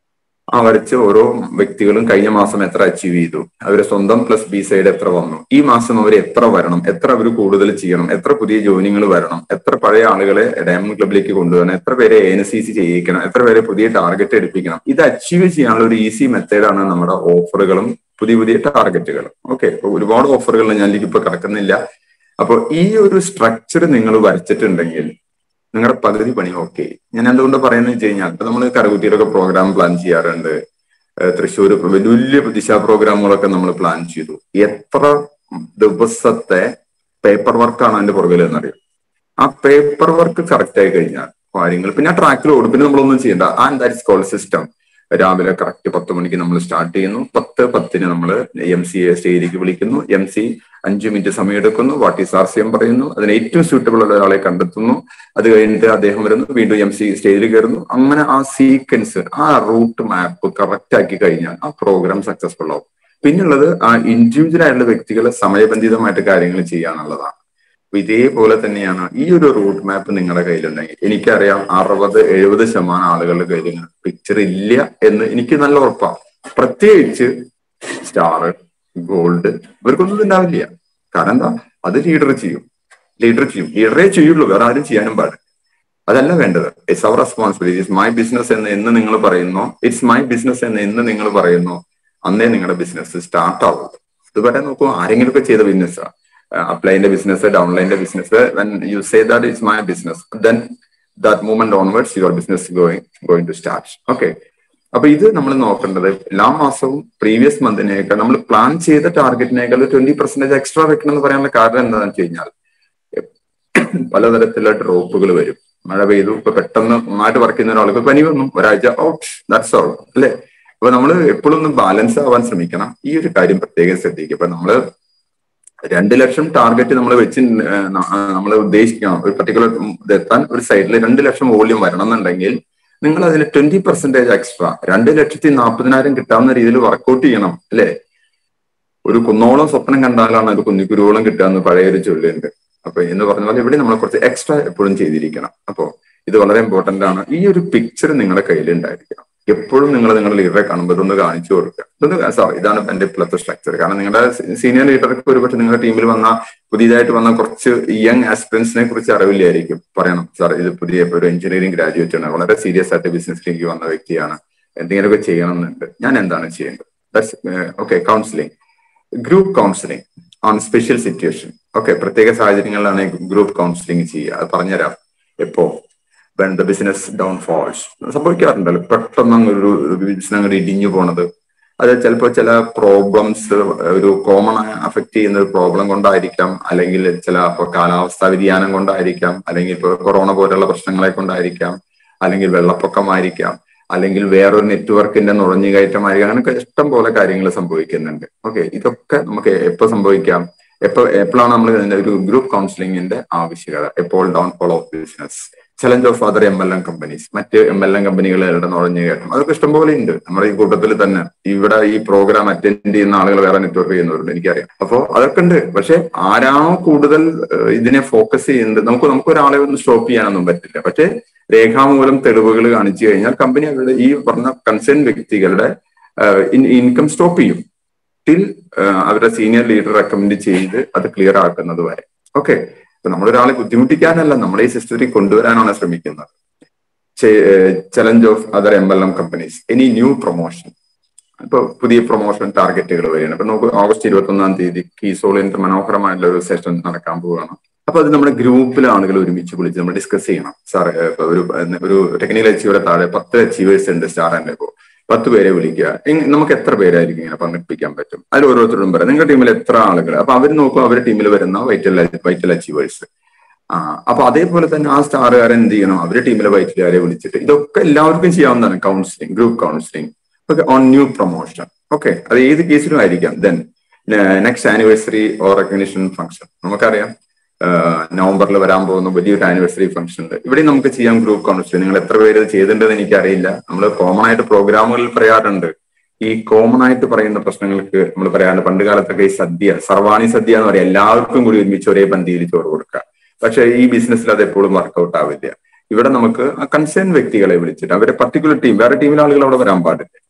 ആ വരച്ച് ഓരോ വ്യക്തികളും കഴിഞ്ഞ മാസം എത്ര അച്ചീവ് ചെയ്തു അവരെ സ്വന്തം പ്ലസ് ബി സൈഡ് എത്ര വന്നു ഈ മാസം അവർ എത്ര വരണം എത്ര അവർ കൂടുതൽ ചെയ്യണം എത്ര പുതിയ ജോയിനിങ്ങൾ വരണം എത്ര പഴയ ആളുകളെ ഡയമണ്ട് ക്ലബിലേക്ക് കൊണ്ടുവരണം എത്ര പേരെ എൻ സി സി ചെയ്യിക്കണം എത്ര പേരെ പുതിയ ടാർഗറ്റ് എടുപ്പിക്കണം ഇത് അച്ചീവ് ചെയ്യാനുള്ള ഒരു ഈസി മെത്തേഡാണ് നമ്മുടെ ഓഫറുകളും പുതിയ പുതിയ ടാർഗറ്റുകളും ഓക്കെ അപ്പൊ ഒരുപാട് ഓഫറുകൾ ഞാൻ ഇപ്പൊ കിടക്കുന്നില്ല അപ്പൊ ഈ ഒരു സ്ട്രക്ചർ നിങ്ങൾ വരച്ചിട്ടുണ്ടെങ്കിൽ നിങ്ങളുടെ പകുതി പണി ഓക്കെ ഞാൻ എന്തുകൊണ്ട് പറയുന്നത് വെച്ച് കഴിഞ്ഞാൽ ഇപ്പൊ നമ്മൾ കരകുട്ടിയിലൊക്കെ പ്രോഗ്രാം പ്ലാൻ ചെയ്യാറുണ്ട് തൃശ്ശൂർ വലിയ വലിയ ദിശാ പ്രോഗ്രാമുകളൊക്കെ നമ്മൾ പ്ലാൻ ചെയ്തു എത്ര ദിവസത്തെ പേപ്പർ വർക്കാണ് അതിന്റെ പുറകിൽ എന്നറിയാം ആ പേപ്പർ വർക്ക് കറക്റ്റ് ആയി കഴിഞ്ഞാൽ കാര്യങ്ങൾ പിന്നെ ആ ട്രാക്കിൽ ഓടും പിന്നെ നമ്മളൊന്നും ചെയ്യണ്ട ആ ദാറ്റ് കോൾ സിസ്റ്റം രാവിലെ കറക്റ്റ് പത്ത് മണിക്ക് നമ്മൾ സ്റ്റാർട്ട് ചെയ്യുന്നു പത്ത് പത്തിന് നമ്മൾ എം സി എ സ്റ്റേജിലേക്ക് വിളിക്കുന്നു എം സി അഞ്ച് മിനിറ്റ് സമയം എടുക്കുന്നു what is R C M പറയുന്നു അതിന് ഏറ്റവും സ്യൂട്ടബിൾ ഉള്ള ഒരാളെ കണ്ടെത്തുന്നു അത് കഴിഞ്ഞിട്ട് അദ്ദേഹം വരുന്നു വീണ്ടും എം സി സ്റ്റേജിൽ കയറുന്നു അങ്ങനെ ആ സീക്വൻസ് ആ റൂട്ട് മാപ്പ് കറക്റ്റ് ആക്കി കഴിഞ്ഞാൽ ആ പ്രോഗ്രാം സക്സസ്ഫുൾ ആവും പിന്നുള്ളത് ആ ഇൻഡിവിജ്വൽ ആയിട്ടുള്ള വ്യക്തികളെ സമയബന്ധിതമായിട്ട് കാര്യങ്ങൾ ചെയ്യാനുള്ളതാണ് അപ്പൊ ഇതേപോലെ തന്നെയാണ് ഈ ഒരു റൂട്ട് മാപ്പ് നിങ്ങളുടെ കയ്യിലുണ്ടെങ്കിൽ എനിക്കറിയാം അറുപത് എഴുപത് ശതമാനം ആളുകളുടെ കയ്യിൽ പിക്ചർ ഇല്ല എന്ന് എനിക്ക് നല്ല ഉറപ്പാണ് പ്രത്യേകിച്ച് സ്റ്റാർ ഗോൾഡ് ഇവർക്കൊന്നും ഉണ്ടാവില്ല കാരണം എന്താ അത് ലീഡർ ചെയ്യും ലീഡർ ചെയ്യും ലീഡറേ ചെയ്യുള്ളൂ വേറെ ആരും ചെയ്യാനും പാടില്ല അതല്ല വേണ്ടത് it's our responsibility it's my business എന്ന് എന്ന് നിങ്ങൾ പറയുന്നു ഇറ്റ്സ് മൈ ബിസിനസ് എന്ന് എന്ന് നിങ്ങൾ പറയുന്നു അന്നേ നിങ്ങളുടെ ബിസിനസ് സ്റ്റാർട്ട് ആവും ഇതുവരെ നോക്കൂ ആരെങ്കിലും ഒക്കെ ചെയ്ത ബിസിനസ്സാണ് അപ്ലൈന്റെ ബിസിനസ് ഡൗൺലൈന്റെ business when you say that it's my business then that movement onwards your business going going to start okay അപ്പൊ ഇത് നമ്മൾ നോക്കേണ്ടത് എല്ലാ മാസവും പ്രീവിയസ് മന്തിനേക്കാൾ നമ്മൾ പ്ലാൻ ചെയ്ത ടാർഗറ്റിനേക്കാൾ ട്വന്റി പെർസെന്റേജ് എക്സ്ട്രാ വെക്കണം എന്ന് പറയാനുള്ള കാരണം എന്താണെന്ന് വെച്ച് കഴിഞ്ഞാൽ പലതരത്തിലുള്ള ഡ്രോപ്പുകൾ വരും മഴ പെയ്തു ഇപ്പൊ പെട്ടെന്ന് നന്നായിട്ട് വർക്ക് ചെയ്യുന്ന ഒരാൾക്ക് പനി വന്നു ഒരാഴ്ച ഓ ദാറ്റ്സ് ഓൾ അല്ലേ അപ്പൊ നമ്മൾ എപ്പോഴും ഒന്ന് ബാലൻസ് ആവാൻ ശ്രമിക്കണം ഈ ഒരു കാര്യം പ്രത്യേകം ശ്രദ്ധിക്കുക ഇപ്പൊ നമ്മള് രണ്ട് ലക്ഷം ടാർഗറ്റ് നമ്മൾ വെച്ച് നമ്മൾ ഉദ്ദേശിക്കണം ഒരു പർട്ടിക്കുലർ ഇതെത്താൻ ഒരു സൈഡിൽ രണ്ട് ലക്ഷം വോള്യൂം വരണം എന്നുണ്ടെങ്കിൽ നിങ്ങൾ അതിൽ ട്വന്റി പെർസെന്റേജ് എക്സ്ട്രാ രണ്ട് ലക്ഷത്തി നാൽപ്പതിനായിരം കിട്ടാവുന്ന രീതിയിൽ വർക്കൗട്ട് ചെയ്യണം അല്ലേ ഒരു കുന്നോളം സ്വപ്നം കണ്ടാലാണ് ഒരു കുന്നിക്കുരുവോളം കിട്ടുക എന്ന് പഴയൊരു ചൊല്ലുണ്ട് അപ്പൊ എന്ന് പറഞ്ഞ പോലെ ഇവിടെ നമ്മൾ കുറച്ച് എക്സ്ട്രാ എപ്പോഴും ചെയ്തിരിക്കണം അപ്പോ ഇത് വളരെ ഇമ്പോർട്ടന്റ് ആണ് ഈ ഒരു പിക്ചർ നിങ്ങളുടെ കയ്യിൽ ഉണ്ടായിരിക്കണം എപ്പോഴും നിങ്ങൾ നിങ്ങളുടെ ലീഡറെ കാണുമ്പോൾ ഇതൊന്ന് കാണിച്ചു കൊടുക്കുക ഇതൊന്ന് സോറി ഇതാണ് എന്റെ ഇപ്പോഴത്തെ സ്ട്രക്ചർ കാരണം നിങ്ങളുടെ സീനിയർ ലീഡർക്ക് ഒരുപക്ഷെ നിങ്ങളുടെ ടീമിൽ വന്ന പുതിയതായിട്ട് വന്ന കുറച്ച് യങ് ആസ്പിറൻസിനെ കുറിച്ച് അറിവില്ലായിരിക്കും പറയണം സാർ ഇത് പുതിയ ഒരു എഞ്ചിനീയറിംഗ് ഗ്രാജുവേറ്റ് ആണ് വളരെ സീരിയസ് ആയിട്ട് ബിസിനസ്സിലേക്ക് വന്ന വ്യക്തിയാണ് എന്തെങ്കിലുമൊക്കെ ചെയ്യണമെന്നുണ്ട് ഞാൻ എന്താണ് ചെയ്യേണ്ടത് okay counselling group counselling on special situation okay പ്രത്യേക സാഹചര്യങ്ങളിലാണ് ഗ്രൂപ്പ് കൗൺസിലിംഗ് ചെയ്യുക അത് പറഞ്ഞുതരാം എപ്പോ when the business down falls സംഭവിക്കാറുണ്ടല്ലോ പെട്ടെന്ന് അങ്ങ് ഒരു ബിസിനസ് അങ്ങോട്ട് ഇടിഞ്ഞു പോണത് അത് ചിലപ്പോൾ ചില പ്രോബ്ലംസ് ഒരു കോമൺ അഫക്ട് ചെയ്യുന്ന ഒരു പ്രോബ്ലം കൊണ്ടായിരിക്കാം അല്ലെങ്കിൽ ചില ഇപ്പോൾ കാലാവസ്ഥാ വ്യതിയാനം കൊണ്ടായിരിക്കാം അല്ലെങ്കിൽ ഇപ്പോൾ കൊറോണ പോലുള്ള പ്രശ്നങ്ങളെ കൊണ്ടായിരിക്കാം അല്ലെങ്കിൽ വെള്ളപ്പൊക്കമായിരിക്കാം അല്ലെങ്കിൽ വേറൊരു നെറ്റ്വർക്കിന്റെ നുഴഞ്ഞുകയറ്റമായിരിക്കാം അങ്ങനെയൊക്കെ ഇഷ്ടം പോലെ കാര്യങ്ങൾ സംഭവിക്കുന്നുണ്ട് ഓക്കെ ഇതൊക്കെ നമുക്ക് എപ്പോൾ സംഭവിക്കാം എപ്പോ എപ്പോഴാണ് നമ്മൾ ഒരു ഗ്രൂപ്പ് കൗൺസിലിംഗിന്റെ ആവശ്യകത എപ്പോൾ down fall of business challenge of other M L M companies മറ്റ് എം എൽ എം കമ്പനികളുടെ നുഴഞ്ഞു കയറ്റം അതൊക്കെ ഇഷ്ടംപോലെ ഉണ്ട് നമ്മുടെ ഈ കൂട്ടത്തിൽ തന്നെ ഇവിടെ ഈ പ്രോഗ്രാം അറ്റൻഡ് ചെയ്യുന്ന ആളുകൾ വേറെ നെറ്റ്വർക്ക് ചെയ്യുന്നവരുണ്ട് എനിക്കറിയാം അപ്പോൾ അതൊക്കെ ഉണ്ട് പക്ഷെ ആരാണോ കൂടുതൽ ഇതിനെ ഫോക്കസ് ചെയ്യുന്നത് നമുക്ക് നമുക്ക് ഒരാളെ ഒന്ന് സ്റ്റോപ്പ് ചെയ്യാനൊന്നും പറ്റില്ല പക്ഷെ രേഖാമൂലം തെളിവുകൾ കാണിച്ചു കഴിഞ്ഞാൽ കമ്പനി അവരുടെ ഈ പറഞ്ഞ കൺസേൺ വ്യക്തികളുടെ ഇൻകം സ്റ്റോപ്പ് ചെയ്യും ടിൽ അവരുടെ സീനിയർ ലീഡർ റെക്കമെൻഡ് ചെയ്ത് അത് ക്ലിയർ ആക്കുന്നത് വരെ ഓക്കെ അപ്പൊ നമ്മളൊരാളെ ബുദ്ധിമുട്ടിക്കാനല്ല നമ്മളെ ഈ സിസ്റ്റത്തിൽ കൊണ്ടുവരാനാണ് ശ്രമിക്കുന്നത് challenge of other M L M companies any new promotion ഇപ്പൊ പുതിയ പ്രൊമോഷൻ ടാർഗറ്റുകൾ വരികയാണ് ഇപ്പൊ നമുക്ക് ഓഗസ്റ്റ് ഇരുപത്തി ഒന്നാം തീയതി കീസോളിന്റെ മനോഹരമായിട്ടുള്ള ഒരു സെഷൻ നടക്കാൻ പോവുകയാണ് അപ്പൊ അത് നമ്മുടെ ഗ്രൂപ്പിലെ ആളുകൾ ഒരുമിച്ച് വിളിച്ച് നമ്മൾ ഡിസ്കസ് ചെയ്യണം സാർ ഒരു ഒരു ടെക്നിക്കൽ അച്ചീവറുടെ താഴെ പത്ത് അച്ചീവേഴ്സ് ഉണ്ട് സ്റ്റാർ ആൻഡ് ഇപ്പോ പത്ത് പേരെ വിളിക്കുക നമുക്ക് എത്ര പേരായിരിക്കും ഇങ്ങനെ പങ്കെടുപ്പിക്കാൻ പറ്റും അതിൽ ഓരോരുത്തരോടും പറയാം നിങ്ങളുടെ ടീമിൽ എത്ര ആളുകൾ അപ്പൊ അവർ നോക്കും അവരുടെ ടീമിൽ വരുന്ന വൈറ്റൽ വൈറ്റൽ അച്ചീവേഴ്സ് ആ അപ്പൊ അതേപോലെ തന്നെ ആ സ്റ്റാറുകാരൻ എന്ത് ചെയ്യണം അവരുടെ ടീമിലെ വൈറ്റലുകാരെ വിളിച്ചിട്ട് ഇതൊക്കെ എല്ലാവർക്കും ചെയ്യാവുന്നതാണ് counselling group counselling okay on new promotion okay അത് ഏത് കേസിലും ആയിരിക്കാം then next anniversary or recognition function നമുക്കറിയാം നവംബറിൽ വരാൻ പോകുന്ന വലിയൊരു ആനിവേഴ്സറി ഫംഗ്ഷൻ ഉണ്ട് ഇവിടെ നമുക്ക് ചെയ്യാം ഗ്രൂപ്പ് കൗൺസിലിംഗ് നിങ്ങൾ എത്ര പേര് ചെയ്തിട്ടുണ്ടെന്ന് എനിക്കറിയില്ല നമ്മൾ കോമൺ ആയിട്ട് പ്രോഗ്രാമുകളിൽ പറയാറുണ്ട് ഈ കോമൺ ആയിട്ട് പറയുന്ന പ്രശ്നങ്ങൾക്ക് നമ്മൾ പറയാറുണ്ട് പണ്ട് കാലത്തൊക്കെ ഈ സദ്യ സർവാണി സദ്യ എന്ന് പറയാം എല്ലാവർക്കും കൂടി ഒരുമിച്ച് ഒരേ പന്തിയിൽ ചോറ് കൊടുക്കുക പക്ഷെ ഈ ബിസിനസ്സിൽ അത് എപ്പോഴും വർക്കൗട്ട് ആവില്ല ഇവിടെ നമുക്ക് ആ കൺസേൺ വ്യക്തികളെ വിളിച്ചിട്ട് അവരെ പർട്ടിക്കുലർ ടീം വേറെ ടീമിലെ ആളുകൾ അവിടെ വരാൻ പാടില്ല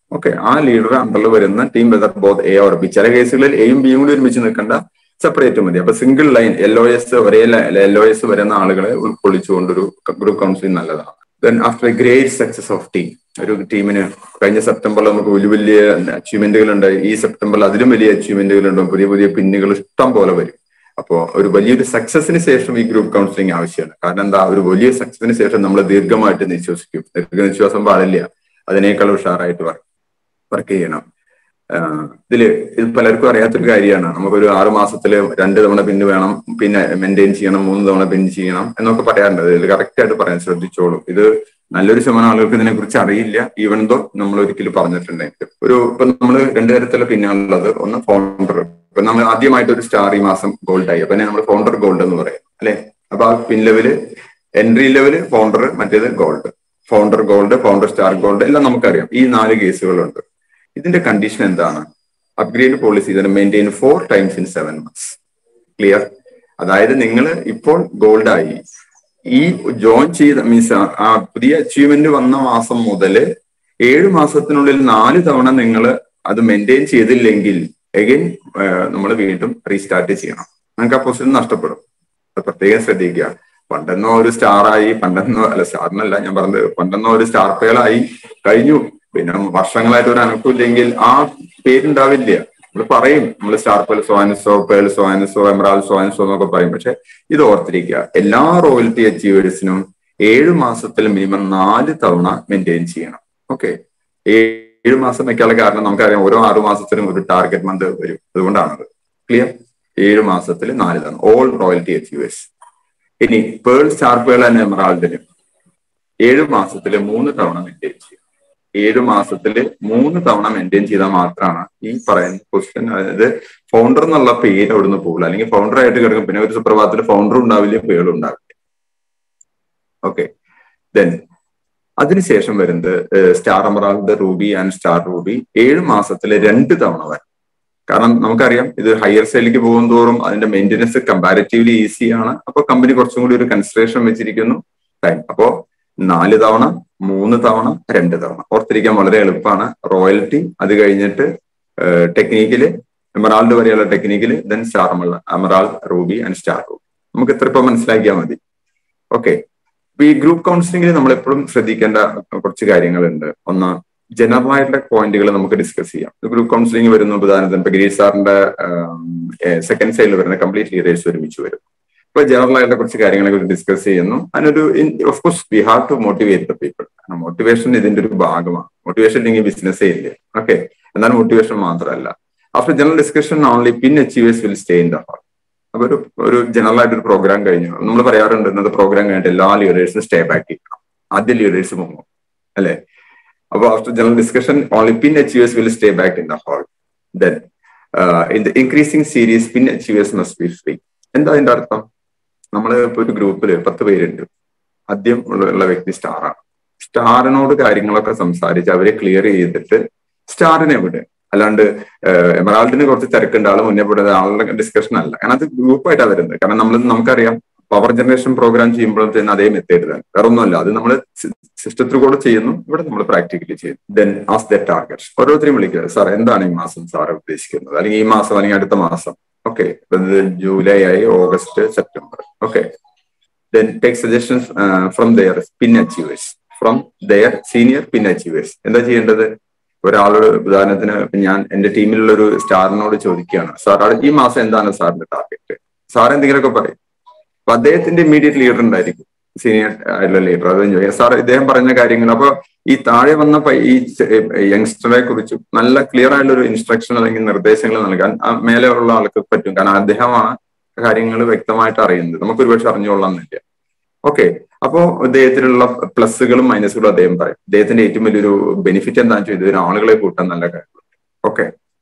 ഓക്കെ ആ ലീഡർ അണ്ടറിൽ വരുന്ന team whether both A or B ചില കേസുകളിൽ എയും ബിയും കൂടി ഒരുമിച്ച് നിൽക്കേണ്ട സെപ്പറേറ്റ് മതി അപ്പൊ single line L O S ഒരേ എൽ ഒ എസ് വരുന്ന ആളുകളെ ഉൾക്കൊള്ളിച്ചുകൊണ്ടൊരു ഗ്രൂപ്പ് കൗൺസിലിംഗ് നല്ലതാണ് then after a great success of team ഒരു ടീമിന് കഴിഞ്ഞ സെപ്റ്റംബറിൽ നമുക്ക് വലിയ വലിയ അച്ചീവ്മെന്റുകൾ ഉണ്ട് ഈ സെപ്റ്റംബറിൽ അതിലും വലിയ അച്ചീവ്മെന്റുകൾ ഉണ്ടാവും പുതിയ പുതിയ പിന്നുകൾ ഇഷ്ടം പോലെ വരും അപ്പോ ഒരു വലിയൊരു സക്സസിന് ശേഷം ഈ ഗ്രൂപ്പ് കൗൺസിലിംഗ് ആവശ്യമാണ് കാരണം എന്താ ഒരു വലിയ സക്സസിന് ശേഷം നമ്മൾ ദീർഘമായിട്ട് നിശ്വസിക്കും ദീർഘനിശ്വാസം പാടില്ല അതിനേക്കാൾ ഉഷാറായിട്ട് വർക്ക് ചെയ്യണം ഇതില് ഇത് പലർക്കും അറിയാത്തൊരു കാര്യമാണ് നമുക്കൊരു ആറു മാസത്തില് രണ്ട് തവണ പിന്ന് വേണം പിന്നെ മെയിൻറ്റെയിൻ ചെയ്യണം മൂന്ന് തവണ പിൻ ചെയ്യണം എന്നൊക്കെ പറയാറുണ്ട് ഇതിൽ കറക്റ്റ് ആയിട്ട് പറയാൻ ശ്രദ്ധിച്ചോളൂ ഇത് നല്ലൊരു ശതമാനം ആളുകൾക്ക് ഇതിനെ കുറിച്ച് അറിയില്ല ഈവൻ ദോ നമ്മൾ ഒരിക്കലും പറഞ്ഞിട്ടുണ്ടെങ്കിൽ ഒരു ഇപ്പൊ നമ്മൾ രണ്ടു തരത്തിലുള്ള പിന്നാണുള്ളത് ഒന്ന് ഫൗണ്ടർ ഇപ്പൊ നമ്മൾ ആദ്യമായിട്ട് ഒരു സ്റ്റാർ ഈ മാസം ഗോൾഡ് ആയി അപ്പൊ നമ്മൾ ഫൗണ്ടർ ഗോൾഡ് എന്ന് പറയും അല്ലെ അപ്പൊ ആ pin level entry level founder മറ്റേത് gold founder gold founder star gold എല്ലാം നമുക്കറിയാം ഈ നാല് കേസുകളുണ്ട് ഇതിന്റെ കണ്ടീഷൻ എന്താണ് അപ്ഗ്രേഡ് പോളിസി ഇതിന് maintain four times in seven months clear അതായത് നിങ്ങൾ ഇപ്പോൾ ഗോൾഡ് ആയി ഈ ജോയിൻ ചെയ്ത മീൻസ് ആ പുതിയ അച്ചീവ്മെന്റ് വന്ന മാസം മുതൽ ഏഴ് മാസത്തിനുള്ളിൽ നാല് തവണ നിങ്ങൾ അത് മെയിൻറ്റെയിൻ ചെയ്തില്ലെങ്കിൽ എഗൈൻ നമ്മൾ വീണ്ടും റീസ്റ്റാർട്ട് ചെയ്യണം നമുക്ക് ആ പൊസിഷൻ നഷ്ടപ്പെടും അത് പ്രത്യേകം ശ്രദ്ധിക്കുക പണ്ടെന്നോ ഒരു സ്റ്റാറായി പണ്ടെന്നോ അല്ല സ്റ്റാറിനല്ല ഞാൻ പറഞ്ഞത് പണ്ടെന്നോ ഒരു സ്റ്റാർ പേളായി കഴിഞ്ഞു പിന്നെ വർഷങ്ങളായിട്ട് ഒരു അനക്കമില്ലെങ്കിൽ ആ പേരുണ്ടാവില്ല നമ്മൾ പറയും നമ്മൾ സ്റ്റാർ പേൾ സോയൻസോ പേൾ സോയൻസോ എമറാൾ സോയൻസോ എന്നൊക്കെ പറയും പക്ഷെ ഇത് ഓർത്തിരിക്കുക എല്ലാ റോയൽറ്റി അച്ചീവേഴ്സിനും ഏഴ് മാസത്തിൽ മിനിമം നാല് തവണ മെയിൻറ്റെയിൻ ചെയ്യണം ഓക്കെ ഏഴ് മാസം വെക്കാനുള്ള കാരണം നമുക്കറിയാം ഓരോ ആറു മാസത്തിനും ഒരു ടാർഗറ്റ് മന്ത് വരും അതുകൊണ്ടാണത് ക്ലിയർ ഏഴ് മാസത്തിൽ നാല് തവണ ഓൾ റോയൽറ്റി അച്ചീവേഴ്സ് ഇനി പേൾ സ്റ്റാർ പേൾ ആൻഡ് എമറാൾഡിനും ഏഴ് മാസത്തിൽ മൂന്ന് തവണ മെയിൻറ്റെയിൻ ചെയ്യും ഏഴ് മാസത്തില് മൂന്ന് തവണ മെയിൻറ്റെയിൻ ചെയ്താൽ മാത്രമാണ് ഈ പറയുന്ന ക്വസ്റ്റ്യൻ അതായത് ഫൗണ്ടർ എന്നുള്ള പേര് അവിടുന്ന് പോകുള്ളൂ അല്ലെങ്കിൽ ഫൗണ്ടർ ആയിട്ട് കിടക്കും പിന്നെ ഒരു സുപ്രഭാതത്തിൽ ഫൗണ്ടർ ഉണ്ടാവില്ല പേളും ഉണ്ടാവില്ല ഓക്കെ ദെൻ അതിനുശേഷം വരുന്നത് star emerald ruby and star ruby ഏഴ് മാസത്തിൽ രണ്ട് തവണ വരും കാരണം നമുക്കറിയാം ഇത് ഹയർ സെയിലേക്ക് പോകും തോറും അതിന്റെ മെയിൻ്റെനൻസ് കമ്പാരിറ്റീവ്ലി ഈസിയാണ് അപ്പൊ കമ്പനി കുറച്ചും കൂടി ഒരു കൺസിഡറേഷൻ വെച്ചിരിക്കുന്നു ടൈം അപ്പോ നാല് തവണ മൂന്ന് തവണ രണ്ട് തവണ ഓർത്തിരിക്കാൻ വളരെ എളുപ്പമാണ് റോയൽറ്റി അത് കഴിഞ്ഞിട്ട് ടെക്നിക്കില് എമറാൾഡ് വരെയുള്ള ടെക്നിക്കില് then star emerald ruby and star ruby നമുക്ക് ഇത്ര ഇപ്പൊ മനസ്സിലാക്കിയാൽ മതി ഓക്കെ അപ്പൊ ഈ ഗ്രൂപ്പ് കൗൺസിലിംഗിൽ നമ്മൾ എപ്പോഴും ശ്രദ്ധിക്കേണ്ട കുറച്ച് കാര്യങ്ങളുണ്ട് ഒന്ന് ജനറൽ ആയിട്ടുള്ള പോയിന്റുകൾ നമുക്ക് ഡിസ്കസ് ചെയ്യാം ഗ്രൂപ്പ് കൗൺസിലിംഗ് വരുന്ന ഉദാഹരണത്തിന് ഇപ്പൊ ഗിരീഷ് സാറിന്റെ സെക്കൻഡ് സൈഡിൽ വരുന്ന കംപ്ലീറ്റ് ലീഡേഴ്സ് ഒരുമിച്ച് വരും ഇപ്പൊ ജനറൽ ആയിട്ടുള്ള കുറച്ച് കാര്യങ്ങളെ കുറിച്ച് ഡിസ്കസ് ചെയ്യുന്നു അതിനൊരു of course we have to motivate the people motivation ഇതിന്റെ ഒരു ഭാഗമാണ് മോട്ടിവേഷൻ ഇല്ലെങ്കിൽ ബിസിനസ്സേ ഇല്ല ഓക്കെ എന്നാൽ മോട്ടിവേഷൻ മാത്രമല്ല after general discussion only pin achievers will stay in the hall അപ്പൊ ഒരു ഒരു ജനറൽ ആയിട്ട് ഒരു പ്രോഗ്രാം കഴിഞ്ഞു നമ്മൾ പറയാറുണ്ട് ഇന്നത്തെ പ്രോഗ്രാം കഴിഞ്ഞിട്ട് എല്ലാ ലീഡേഴ്സും സ്റ്റേ ബാക്ക് ചെയ്യണം ആദ്യ ലീഡേഴ്സ് പോകും അല്ലെ അപ്പൊ after general discussion only pin achievers will stay back in the hall then in the increasing series pin achievers must be free എന്താ അതിന്റെ അർത്ഥം നമ്മൾ ഇപ്പൊ ഒരു ഗ്രൂപ്പിൽ പത്ത് പേരുണ്ട് ആദ്യം ഉള്ള വ്യക്തി സ്റ്റാറാണ് സ്റ്റാറിനോട് കാര്യങ്ങളൊക്കെ സംസാരിച്ച് അവരെ ക്ലിയർ ചെയ്തിട്ട് സ്റ്റാറിനെ വിട് അല്ലാണ്ട് എമറാൾഡിന് കുറച്ച് തിരക്കുണ്ട് ആള് മുന്നേ പോയത് ആളുടെ ഡിസ്കഷൻ അല്ല കാരണം അത് ഗ്രൂപ്പായിട്ടാണ് വരുന്നത് കാരണം നമ്മൾ നമുക്കറിയാം പവർ ജനറേഷൻ പ്രോഗ്രാം ചെയ്യുമ്പോഴത്തേന് അതേ മെത്തേഡ് തന്നെ വേറെ ഒന്നുമല്ല അത് നമ്മൾ സിസ്റ്റത്തിൽ കൂടെ ചെയ്യുന്നു ഇവിടെ നമ്മൾ പ്രാക്ടിക്കലി ചെയ്യുന്നു ദെൻ ആസ് ദ ടാർഗറ്റ് ഓരോരുത്തരും വിളിക്കുക സാർ എന്താണ് ഈ മാസം സാർ ഉദ്ദേശിക്കുന്നത് അല്ലെങ്കിൽ ഈ മാസം അല്ലെങ്കിൽ അടുത്ത മാസം ഓക്കെ ജൂലൈ ആയി August September okay then take suggestions from their pin achievers from their senior pin achievers എന്താ ചെയ്യേണ്ടത് ഒരാളോട് ഉദാഹരണത്തിന് ഞാൻ എന്റെ ടീമിലുള്ള ഒരു സ്റ്റാറിനോട് ചോദിക്കുകയാണ് സാർ ഈ മാസം എന്താണ് സാറിന്റെ ടാർഗറ്റ് സാർ എന്തെങ്കിലുമൊക്കെ പറയും അപ്പൊ അദ്ദേഹത്തിന്റെ ഇമ്മീഡിയറ്റ് ലീഡർ ഉണ്ടായിരിക്കും സീനിയർ ആയിട്ടുള്ള ലീഡർ അത് ചോദിക്കാം സാർ ഇദ്ദേഹം പറഞ്ഞ കാര്യങ്ങൾ അപ്പൊ ഈ താഴെ വന്ന ഈ യങ്സ്റ്ററെ കുറിച്ച് നല്ല ക്ലിയർ ആയിട്ടുള്ള ഒരു ഇൻസ്ട്രക്ഷൻ അല്ലെങ്കിൽ നിർദ്ദേശങ്ങൾ നൽകാൻ മേലെ ഉള്ള ആൾക്ക് പറ്റും കാരണം അദ്ദേഹമാണ് കാര്യങ്ങൾ വ്യക്തമായിട്ട് അറിയുന്നത് നമുക്ക് ഒരുപക്ഷെ അറിഞ്ഞുകൊള്ളാമെന്നില്ല ഓക്കെ അപ്പോ ഇദ്ദേഹത്തിനുള്ള പ്ലസുകളും മൈനസുകളും അദ്ദേഹം പറയും ഇദ്ദേഹത്തിന്റെ ഏറ്റവും വലിയൊരു ബെനിഫിറ്റ് എന്താണെന്ന് വെച്ചാൽ ഇതിന് ആളുകളെ കൂട്ടാൻ നല്ല കാര്യമുണ്ട് okay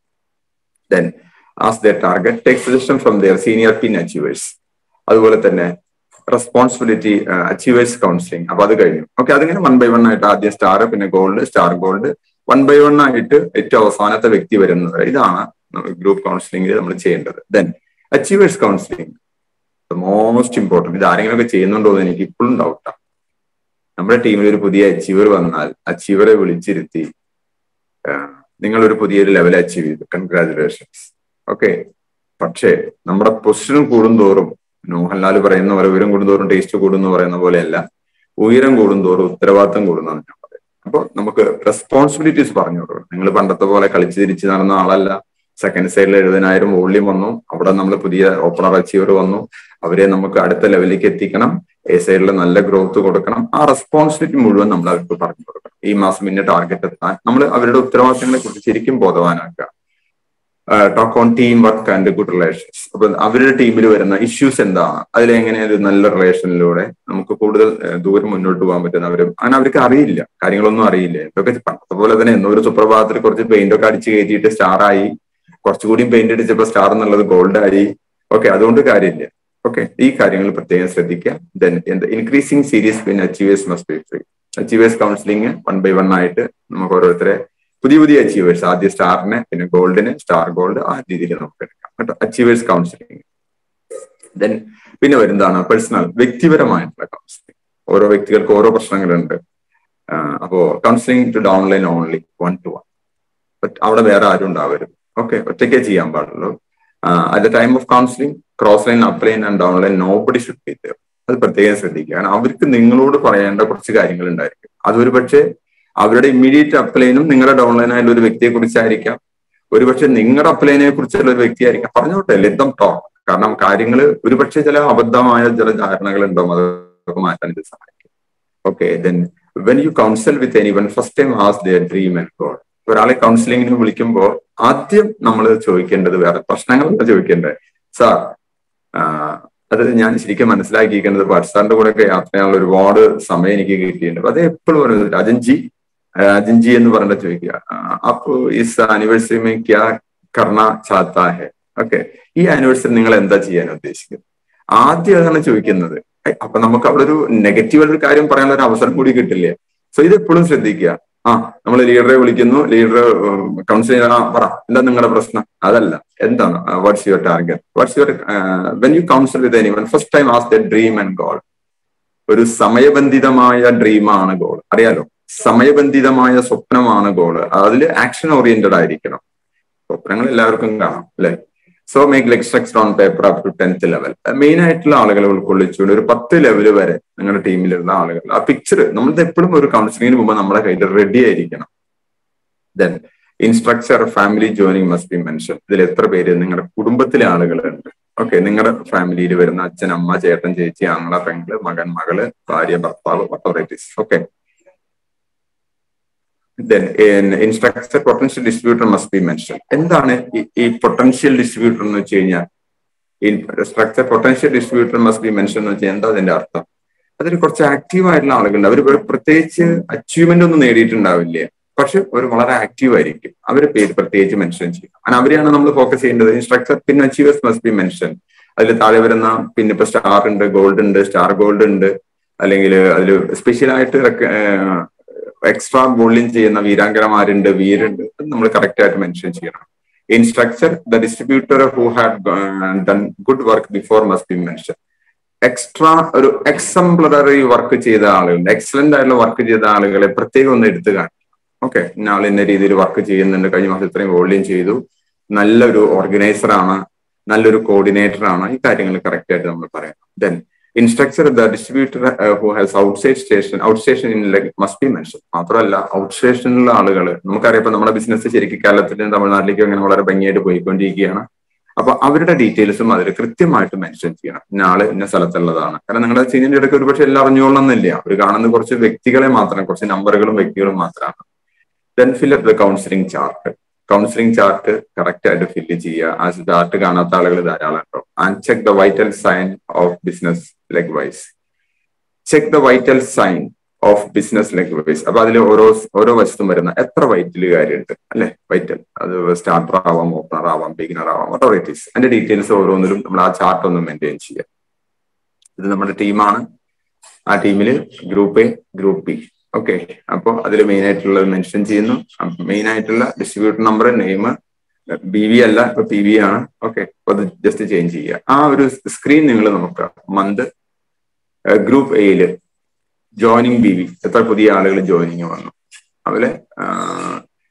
then as the target take suggestion from their senior pin achievers അതുപോലെ തന്നെ റെസ്പോൺസിബിലിറ്റി അച്ചീവേഴ്സ് കൗൺസിലിംഗ് അപ്പൊ അത് കഴിഞ്ഞു ഓക്കെ അതിങ്ങനെ വൺ ബൈ വൺ ആയിട്ട് ആദ്യം സ്റ്റാർ പിന്നെ gold star gold one by one ആയിട്ട് ഏറ്റവും അവസാനത്തെ വ്യക്തി വരുന്നത് ഇതാണ് ഗ്രൂപ്പ് കൗൺസിലിംഗിൽ നമ്മൾ ചെയ്യേണ്ടത് then achievers counselling most important ഇത് ആരെങ്കിലും ഒക്കെ ചെയ്യുന്നുണ്ടോ എന്ന് എനിക്ക് ഇപ്പോഴും ഡൗട്ടാണ് നമ്മുടെ ടീമിൽ ഒരു പുതിയ അച്ചീവർ വന്നാൽ അച്ചീവറെ വിളിച്ചിരുത്തി നിങ്ങൾ ഒരു പുതിയൊരു ലെവൽ അച്ചീവ് ചെയ്തു കൺഗ്രാചുലേഷൻസ് ഓക്കെ പക്ഷേ നമ്മുടെ പൊസിഷൻ കൂടുന്തോറും മോഹൻലാൽ പറയുന്ന പോലെ ഉയരം കൂടുന്തോറും ടേസ്റ്റ് കൂടുന്നു പറയുന്ന പോലെയല്ല ഉയരം കൂടുന്തോറും ഉത്തരവാദിത്തം കൂടുന്നതാണ് ഞാൻ പറയുന്നത് അപ്പോൾ നമുക്ക് റെസ്പോൺസിബിലിറ്റീസ് പറഞ്ഞു കൊടുക്കണം നിങ്ങൾ പണ്ടത്തെ പോലെ കളിച്ച് തിരിച്ച് നടന്ന ആളല്ല സെക്കൻഡ് സൈഡിൽ എഴുപതിനായിരം വോള്യം വന്നു അവിടെ നമ്മൾ പുതിയ ഓപ്പണർ അച്ചീവർ വന്നു അവരെ നമുക്ക് അടുത്ത ലെവലിലേക്ക് എത്തിക്കണം എ സൈഡിൽ നല്ല ഗ്രോത്ത് കൊടുക്കണം ആ റെസ്പോൺസിബിലിറ്റി മുഴുവൻ നമ്മൾ അവർക്ക് പറഞ്ഞു കൊടുക്കണം ഈ മാസം ഇന്ന ടാർഗറ്റ് എത്താൻ നമ്മൾ അവരുടെ ഉത്തരവാദിത്തങ്ങളെ കുറിച്ച് ശരിക്കും ബോധവാനാക്കുക talk on team work and good relations അപ്പൊ അവരുടെ ടീമിൽ വരുന്ന ഇഷ്യൂസ് എന്താണ് അതിലെങ്ങനെ ഒരു നല്ല റിലേഷനിലൂടെ നമുക്ക് കൂടുതൽ ദൂരം മുന്നോട്ട് പോകാൻ പറ്റുന്നവരും അങ്ങനെ അവർക്ക് അറിയില്ല കാര്യങ്ങളൊന്നും അറിയില്ല ഇതൊക്കെ പണ്ടത്തെ പോലെ തന്നെ എന്നോ ഒരു സുപ്രഭാതത്തിൽ കുറച്ച് പെയിന്റ് ഒക്കെ അടിച്ച് കയറ്റിയിട്ട് സ്റ്റാർ ആയി കുറച്ചുകൂടി പെയിന്റ് അടിച്ചപ്പോൾ സ്റ്റാർ എന്നുള്ളത് ഗോൾഡ് ആയി ഓക്കെ അതുകൊണ്ട് കാര്യമില്ല ഓക്കെ ഈ കാര്യങ്ങൾ പ്രത്യേകം ശ്രദ്ധിക്കുക ദെൻ ഇൻക്രീസിങ് സീരീസ് പിന്നെ achievers must be free achievers counselling one by one ആയിട്ട് നമുക്ക് ഓരോരുത്തരെ പുതിയ പുതിയ അച്ചീവേഴ്സ് ആദ്യം സ്റ്റാറിന് പിന്നെ ഗോൾഡിന് സ്റ്റാർ ഗോൾഡ് ആ രീതിയിൽ നമുക്ക് എടുക്കാം കേട്ടോ അച്ചീവേഴ്സ് കൗൺസിലിംഗ് ദെൻ പിന്നെ വരുന്നതാണ് പേഴ്സണൽ വ്യക്തിപരമായിട്ടുള്ള കൗൺസിലിംഗ് ഓരോ വ്യക്തികൾക്ക് ഓരോ പ്രശ്നങ്ങളുണ്ട് അപ്പോ counselling to online only one to one അവിടെ വേറെ ആരും ഉണ്ടാവരുത് ഓക്കെ ഒറ്റയ്ക്കേ ചെയ്യാൻ പാടുള്ളൂ at the time of counselling cross line up line and down line nobody should be അത് പ്രത്യേകം ശ്രദ്ധിക്കുക കാരണം അവർക്ക് നിങ്ങളോട് പറയേണ്ട കുറച്ച് കാര്യങ്ങൾ ഉണ്ടായിരിക്കും അതൊരു പക്ഷേ അവരുടെ ഇമ്മീഡിയറ്റ് അപ്ലൈനും നിങ്ങളുടെ ഡൗൺലൈനായുള്ള ഒരു വ്യക്തിയെ കുറിച്ചായിരിക്കാം ഒരുപക്ഷെ നിങ്ങളുടെ അപ്ലൈനെ കുറിച്ചുള്ള ഒരു വ്യക്തിയായിരിക്കാം പറഞ്ഞോട്ടെ ലിതം ടോക്ക് കാരണം കാര്യങ്ങൾ ഒരുപക്ഷെ ചില അബദ്ധമായ ചില ധാരണകൾ ഉണ്ടാവും അതൊക്കെ മാറ്റാൻ ഇത് സഹായിക്കും okay then when you counsel with anyone first time as their dream and goal ഒരാളെ കൗൺസിലിങ്ങിന് വിളിക്കുമ്പോൾ ആദ്യം നമ്മൾ ചോദിക്കേണ്ടത് വേറെ പ്രശ്നങ്ങളല്ല ചോദിക്കേണ്ടത് സാർ അത് ഞാൻ ശരിക്കും മനസ്സിലാക്കിയിരിക്കുന്നത് പർസാറിന്റെ കൂടെ ഒക്കെ യാത്ര ചെയ്യാനുള്ള ഒരുപാട് സമയം എനിക്ക് കിട്ടിയിട്ടുണ്ട് അത് എപ്പോഴും പറയുന്നത് രാജൻജി രാജൻജി എന്ന് പറഞ്ഞിട്ട് ചോദിക്കുക അപ്പൊ ഇസ് ആനിവേഴ്സറി മേ ക്യാ കർണ ചാത്താ ഹെ ഓക്കെ ഈ ആനിവേഴ്സറി നിങ്ങൾ എന്താ ചെയ്യാൻ ഉദ്ദേശിക്കുന്നത് ആദ്യം അതാണ് ചോദിക്കുന്നത് അപ്പൊ നമുക്ക് അവിടെ ഒരു നെഗറ്റീവ് ഒരു കാര്യം പറയാനുള്ള ഒരു അവസരം കൂടി കിട്ടില്ല സോ ഇത് എപ്പോഴും ശ്രദ്ധിക്കുക ആ നമ്മൾ ലീഡറെ വിളിക്കുന്നു ലീഡർ കൗൺസിൽ ആ പറ എന്താ നിങ്ങളുടെ പ്രശ്നം അതല്ല എന്താണ് what's your target what's your when you counsel with anyone first time as the dream and goal ഒരു സമയബന്ധിതമായ ഡ്രീമാണ് ഗോൾ അറിയാലോ സമയബന്ധിതമായ സ്വപ്നമാണ് ഗോൾ അതിൽ ആക്ഷൻ ഓറിയന്റഡ് ആയിരിക്കണം സ്വപ്നങ്ങൾ എല്ലാവർക്കും കാണാം അല്ലെ സോ മേക്ക് ലെക്സ് text on paper up to tenth level main ആയിട്ടുള്ള ആളുകളെ ഉൾക്കൊള്ളിച്ചുകൊണ്ട് ഒരു പത്ത് ലെവൽ വരെ നിങ്ങളുടെ ടീമിലുള്ള ആളുകൾ ആ പിക്ചർ നമ്മളിത് എപ്പോഴും ഒരു കൗൺസിലിങ്ങിന് മുമ്പ് നമ്മുടെ കയ്യിൽ റെഡി ആയിരിക്കണം then in structure family joining must be mention ഇതിൽ എത്ര പേര് നിങ്ങളുടെ കുടുംബത്തിലെ ആളുകളുണ്ട് ഓക്കെ നിങ്ങളുടെ ഫാമിലിയിൽ വരുന്ന അച്ഛൻ അമ്മ ചേട്ടൻ ചേച്ചി ആങ്ങള പെങ്ങള് മകൻ മകള് ഭാര്യ ഭർത്താവ് വട്ടോറൈറ്റീസ് okay then instructor potential distributor must be mention എന്താണ് ഈ പൊട്ടൻഷ്യൽ ഡിസ്ട്രിബ്യൂട്ടർ എന്ന് വെച്ച് കഴിഞ്ഞാൽ structure potential distributor must be mention എന്ന് വെച്ചാൽ എന്താ അതിന്റെ അർത്ഥം അതിൽ കുറച്ച് ആക്റ്റീവ് ആയിട്ടുള്ള ആളുകളുണ്ട് അവർ പ്രത്യേകിച്ച് അച്ചീവ്മെന്റ് ഒന്നും നേടിയിട്ടുണ്ടാവില്ല പക്ഷെ ഒരു വളരെ ആക്റ്റീവ് ആയിരിക്കും അവരെ പേര് പ്രത്യേകിച്ച് മെൻഷൻ ചെയ്യും കാരണം അവരെയാണ് നമ്മൾ ഫോക്കസ് ചെയ്യേണ്ടത് ഇൻസ്ട്രക്ടർ പിന്നെ അച്ചീവേഴ്സ് മസ്റ്റ് ബി മെൻഷൻ അതിൽ താഴെ വരുന്ന പിന്നെ ഇപ്പൊ സ്റ്റാർ ഉണ്ട് ഗോൾഡ് ഉണ്ട് സ്റ്റാർ ഗോൾഡ് ഉണ്ട് അല്ലെങ്കിൽ അതിൽ സ്പെഷ്യലായിട്ട് എക്സ്ട്രാ ബോളിംഗ് ചെയ്യുന്ന വീരാങ്കനമാരുണ്ട് വീരുണ്ട് അത് നമ്മൾ കറക്റ്റ് ആയിട്ട് മെൻഷൻ ചെയ്യണം in structure the distributor who had done good work before must be mention extra ഒരു എക്സംപ്ലറി വർക്ക് ചെയ്ത ആളുകളുണ്ട് എക്സലന്റ് ആയിട്ടുള്ള വർക്ക് ചെയ്ത ആളുകളെ പ്രത്യേകം ഒന്ന് എടുത്തു കാണിക്കും ഓക്കെ ഇന്നാൾ ഇന്ന രീതിയിൽ വർക്ക് ചെയ്യുന്നുണ്ട് കഴിഞ്ഞ മാസം ഇത്രയും വോളിയം ചെയ്തു നല്ലൊരു ഓർഗനൈസർ ആണ് നല്ലൊരു കോർഡിനേറ്റർ ആണ് ഈ കാര്യങ്ങൾ കറക്റ്റ് ആയിട്ട് നമ്മൾ പറയാം then in structure the distributor uh, who has outside station outstation in like must be mentioned മാത്രമല്ല ഔട്ട്സ്റ്റേഷനിലുള്ള ആളുകൾ നമുക്കറിയാം ഇപ്പൊ നമ്മുടെ ബിസിനസ് ശരിക്കും കേരളത്തിൽ തമിഴ്നാട്ടിലേക്ക് അങ്ങനെ വളരെ ഭംഗിയായിട്ട് പോയിക്കൊണ്ടിരിക്കുകയാണ് അപ്പൊ അവരുടെ ഡീറ്റെയിൽസും അതിൽ കൃത്യമായിട്ട് മെൻഷൻ ചെയ്യണം ഇന്ന ആള് ഇന്ന സ്ഥലത്തുള്ളതാണ് കാരണം നിങ്ങളുടെ സീനിയറിന്റെ ഇടയ്ക്ക് ഒരുപക്ഷെ എല്ലാം അറിഞ്ഞോളണമെന്നില്ല അവർ കാണുന്ന കുറച്ച് വ്യക്തികളെ മാത്രം കുറച്ച് നമ്പറുകളും വ്യക്തികളും മാത്രമാണ് then fill up the counselling chart counselling chart correct ആയിട്ട് ഫില്ല് ചെയ്യുക ആ ചാർട്ട് കാണാത്ത ആളുകൾ ധാരാളം ഉണ്ടോ and check the vital sign of business legwise check the vital sign of business legwise അപ്പൊ അതിൽ ഓരോ ഓരോ വശത്തും വരുന്ന എത്ര വൈറ്റൽ കാര്യമുണ്ട് അല്ലെ വൈറ്റൽ അത് സ്റ്റാർട്ടർ ആവാം ഓപ്പണർ ആവാം ബിഗിനർ ആവാം വട്ടർ ഇറ്റ് ഈസ് അതിന്റെ ഡീറ്റെയിൽസ് ഓരോന്നിലും നമ്മൾ ആ ചാർട്ട് ഒന്ന് മെയിൻറ്റെയിൻ ചെയ്യുക ഇത് നമ്മുടെ ടീമാണ് ആ ടീമിൽ group A group B okay അപ്പോൾ അതിൽ മെയിൻ ആയിട്ടുള്ളത് മെൻഷൻ ചെയ്യുന്നു മെയിൻ ആയിട്ടുള്ള distributor number name B V അല്ല ഇപ്പൊ പി വി ആണ് ഓക്കെ അപ്പൊ അത് ജസ്റ്റ് ചേഞ്ച് ചെയ്യുക ആ ഒരു സ്ക്രീൻ നിങ്ങൾ നോക്കുക മന്ത് ഗ്രൂപ്പ് എയില് ജോയിനിങ് ബി വി എത്ര പുതിയ ആളുകൾ ജോയിനിങ് വന്നു അതുപോലെ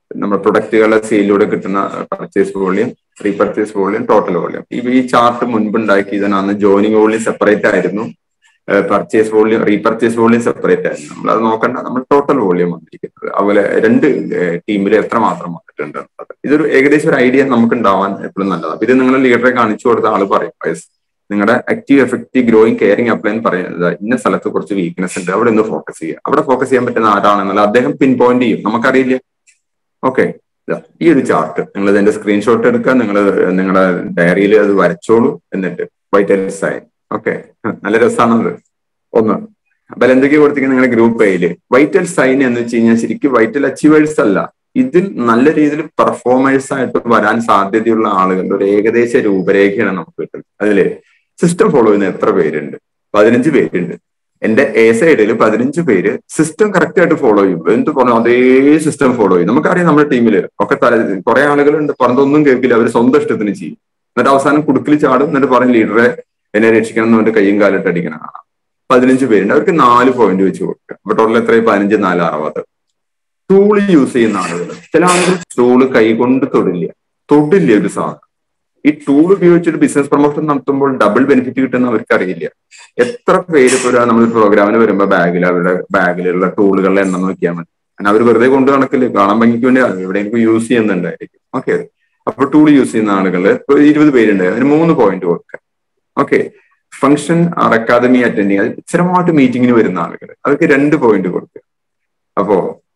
നമ്മുടെ പ്രൊഡക്റ്റുകളുടെ സെയിലൂടെ കിട്ടുന്ന purchase volume repurchase volume total volume ഈ ചാർട്ട് മുൻപ് ഉണ്ടാക്കിയതിനാണ് ജോയിനിങ് വോളിയം സെപ്പറേറ്റ് ആയിരുന്നു purchase volume repurchase volume separate ആയിരുന്നു നമ്മൾ അത് നോക്കണ്ട നമ്മൾ ടോട്ടൽ വോളിയം വന്നിരിക്കുന്നത് അതുപോലെ രണ്ട് ടീമിൽ എത്ര മാത്രം വന്നിട്ടുണ്ട് എന്നുള്ളത്. ഇതൊരു ഏകദേശം ഒരു ഐഡിയ നമുക്ക് ഉണ്ടാവാൻ എപ്പോഴും നല്ലതാണ് ഇത് നിങ്ങൾ ലീഡറെ കാണിച്ചു കൊടുത്ത ആള് പറയും വയസ്സ് നിങ്ങളുടെ active effective growing caring apply എന്ന് പറയുന്നത് ഇന്ന സ്ഥലത്ത് കുറച്ച് വീക്ക്നെസ് ഉണ്ട് അവിടെ ഒന്ന് ഫോക്കസ് ചെയ്യുക അവിടെ ഫോക്കസ് ചെയ്യാൻ പറ്റുന്ന ആരാണെന്നുള്ള അദ്ദേഹം പിൻ പോയിന്റ് ചെയ്യും നമുക്കറിയില്ല ഓക്കെ ഈ ഒരു ചാർട്ട് നിങ്ങൾ ഇതിന്റെ സ്ക്രീൻഷോട്ട് എടുക്കുക നിങ്ങൾ നിങ്ങളുടെ ഡയറിയിൽ അത് വരച്ചോളൂ എന്നിട്ട് വൈറ്റൽ സൈൻ ഓക്കെ നല്ല രസമാണത് ഒന്ന് അപ്പൊ അതിൽ എന്തൊക്കെയാ കൊടുത്തിരിക്കുന്നത് നിങ്ങളുടെ ഗ്രൂപ്പ് എയില് വൈറ്റൽ സൈൻ എന്ന് വെച്ച് കഴിഞ്ഞാൽ ശരിക്കും വൈറ്റൽ അച്ചീവേഴ്സ് അല്ല ഇതിൽ നല്ല രീതിയിൽ പെർഫോമേഴ്സ് ആയിട്ട് വരാൻ സാധ്യതയുള്ള ആളുകളുടെ ഒരു ഏകദേശ രൂപരേഖയാണ് നമുക്ക് കിട്ടുന്നത് അതില് സിസ്റ്റം ഫോളോ ചെയ്യുന്ന എത്ര പേരുണ്ട് പതിനഞ്ച് പേരുണ്ട് എന്റെ എ സൈഡിൽ പതിനഞ്ച് പേര് സിസ്റ്റം കറക്റ്റ് ആയിട്ട് ഫോളോ ചെയ്യും എന്ത് പറഞ്ഞു അതേ സിസ്റ്റം ഫോളോ ചെയ്യും നമുക്കറിയാം നമ്മുടെ ടീമിൽ ഒക്കെ തല കുറെ ആളുകളുണ്ട് പറഞ്ഞതൊന്നും കേൾക്കില്ല അവർ സ്വന്തം ഇഷ്ടത്തിന് ചെയ്യും എന്നിട്ട് അവസാനം കുടുക്കിൽ ചാടും എന്നിട്ട് പറഞ്ഞ് ലീഡറെ എന്നെ രക്ഷിക്കണം എന്ന് പറഞ്ഞിട്ട് കയ്യും കാലിട്ട് അടിക്കണം പതിനഞ്ച് പേരുണ്ട് അവർക്ക് നാല് പോയിന്റ് വെച്ച് കൊടുക്കുക അപ്പൊ ടോട്ടൽ എത്രയും പതിനഞ്ച് നാല് അറുപത് ടൂള് യൂസ് ചെയ്യുന്ന ആളുകൾ ചില ആളുകൾ ടൂള് കൈകൊണ്ട് തൊടില്ല തൊടില്ല ഒരു സാധനം ഈ ടൂൾ ഉപയോഗിച്ചിട്ട് ബിസിനസ് പ്രൊമോഷൻ നടത്തുമ്പോൾ ഡബിൾ ബെനിഫിറ്റ് കിട്ടുന്ന അവർക്ക് അറിയില്ല എത്ര പേര് ഇപ്പോൾ നമ്മൾ പ്രോഗ്രാമിന് വരുമ്പോൾ ബാഗിൽ അവരുടെ ബാഗിലുള്ള ടൂളുകളുടെ എണ്ണം നോക്കിയാൽ മതി കാരണം അവർ വെറുതെ കൊണ്ട് നടക്കില്ല കാണാൻ ഭംഗിക്ക് വേണ്ടി ഇവിടെ എനിക്ക് യൂസ് ചെയ്യുന്നുണ്ടായിരിക്കും ഓക്കെ അപ്പൊ ടൂൾ യൂസ് ചെയ്യുന്ന ആളുകൾ ഇപ്പൊ ഇരുപത് പേരുണ്ട് അതിന് മൂന്ന് പോയിന്റ് കൊടുക്കുക okay function are academy attend ചെയ്യാൻ സ്ഥിരമായിട്ട് മീറ്റിങ്ങിന് വരുന്ന ആളുകൾ അവർക്ക് രണ്ട് പോയിന്റ് കൊടുക്കുക അപ്പോ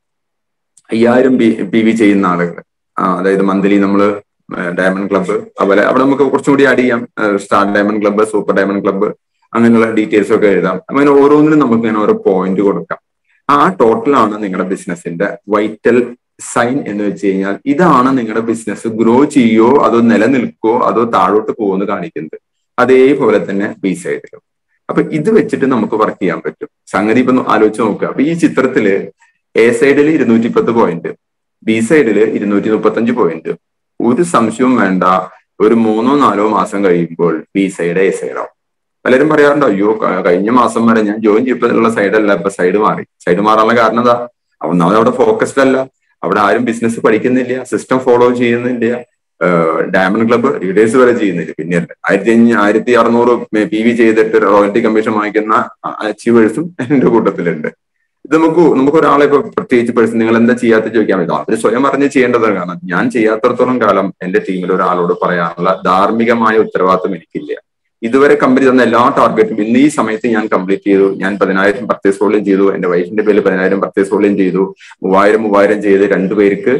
അയ്യായിരം പി പി വി ചെയ്യുന്ന ആളുകൾ അതായത് മന്ത്ലി നമ്മൾ ഡയമണ്ട് ക്ലബ്ബ് അതുപോലെ അവിടെ നമുക്ക് കുറച്ചും കൂടി ആഡ് ചെയ്യാം star diamond club super diamond club അങ്ങനെയുള്ള ഡീറ്റെയിൽസ് ഒക്കെ എഴുതാം അങ്ങനെ ഓരോന്നിനും നമുക്ക് ഇങ്ങനെ ഓരോ പോയിന്റ് കൊടുക്കാം ആ ടോട്ടലാണ് നിങ്ങളുടെ ബിസിനസിന്റെ വൈറ്റൽ സൈൻ എന്ന് വെച്ച് കഴിഞ്ഞാൽ ഇതാണ് നിങ്ങളുടെ ബിസിനസ് ഗ്രോ ചെയ്യോ അതോ നിലനിൽക്കോ അതോ താഴോട്ട് പോകുമെന്ന് കാണിക്കുന്നത് അതേപോലെ തന്നെ ബി സൈഡിലും അപ്പൊ ഇത് വെച്ചിട്ട് നമുക്ക് വർക്ക് ചെയ്യാൻ പറ്റും സംഗതി ഇപ്പൊ ആലോചിച്ച് നോക്കുക അപ്പൊ ഈ ചിത്രത്തില് എ സൈഡിൽ ഇരുന്നൂറ്റി പത്ത് പോയിന്റ് ബി സൈഡില് ഇരുന്നൂറ്റി മുപ്പത്തഞ്ച് പോയിന്റ് ഒരു സംശയവും വേണ്ട ഒരു മൂന്നോ നാലോ മാസം കഴിയുമ്പോൾ ബി സൈഡ് എ സൈഡാവും പലരും പറയാറുണ്ടോ അയ്യോ കഴിഞ്ഞ മാസം വരെ ഞാൻ ജോയിൻ ചെയ്യപ്പെട്ടുള്ള സൈഡല്ല ഇപ്പൊ സൈഡ് മാറി സൈഡ് മാറാനുള്ള കാരണം എന്താ ഒന്നാമത് അവിടെ ഫോക്കസ്ഡ് അല്ല അവിടെ ആരും ബിസിനസ് പഠിക്കുന്നില്ല സിസ്റ്റം ഫോളോ ചെയ്യുന്നില്ല ഡയമണ്ട് ക്ലബ്ബ് ലീഡേഴ്സ് വരെ ചെയ്യുന്നില്ല പിന്നെ ആയിരത്തി അഞ്ഞ ആയിരത്തി അറുന്നൂറ് പി വി ചെയ്തിട്ട് റോയൽറ്റി കമ്മീഷൻ വാങ്ങിക്കുന്ന അച്ചീവേഴ്സും എന്റെ കൂട്ടത്തിലുണ്ട് ഇത് നമുക്ക് നമുക്ക് ഒരാളെ ഇപ്പൊ പ്രത്യേകിച്ച് പേഴ്സൺ നിങ്ങൾ എന്താ ചെയ്യാത്ത ചോദിക്കാൻ പറ്റും അവര് സ്വയം അറിഞ്ഞ് ചെയ്യേണ്ടതാണ് കാരണം ഞാൻ ചെയ്യാത്തടത്തോളം കാലം എന്റെ ടീമിൽ ഒരാളോട് പറയാനുള്ള ധാർമ്മികമായ ഉത്തരവാദിത്വം എനിക്കില്ല ഇതുവരെ കമ്പനി തന്ന എല്ലാ ടാർഗറ്റും ഇന്ന് ഈ സമയത്ത് ഞാൻ കംപ്ലീറ്റ് ചെയ്തു ഞാൻ പതിനായിരം പർച്ചേസ് വോളിയം ചെയ്തു എന്റെ വൈഫിന്റെ പേരിൽ പതിനായിരം പർച്ചേസ് വോളിയം ചെയ്തു മൂവായിരം മൂവായിരം ചെയ്ത് രണ്ടുപേർക്ക്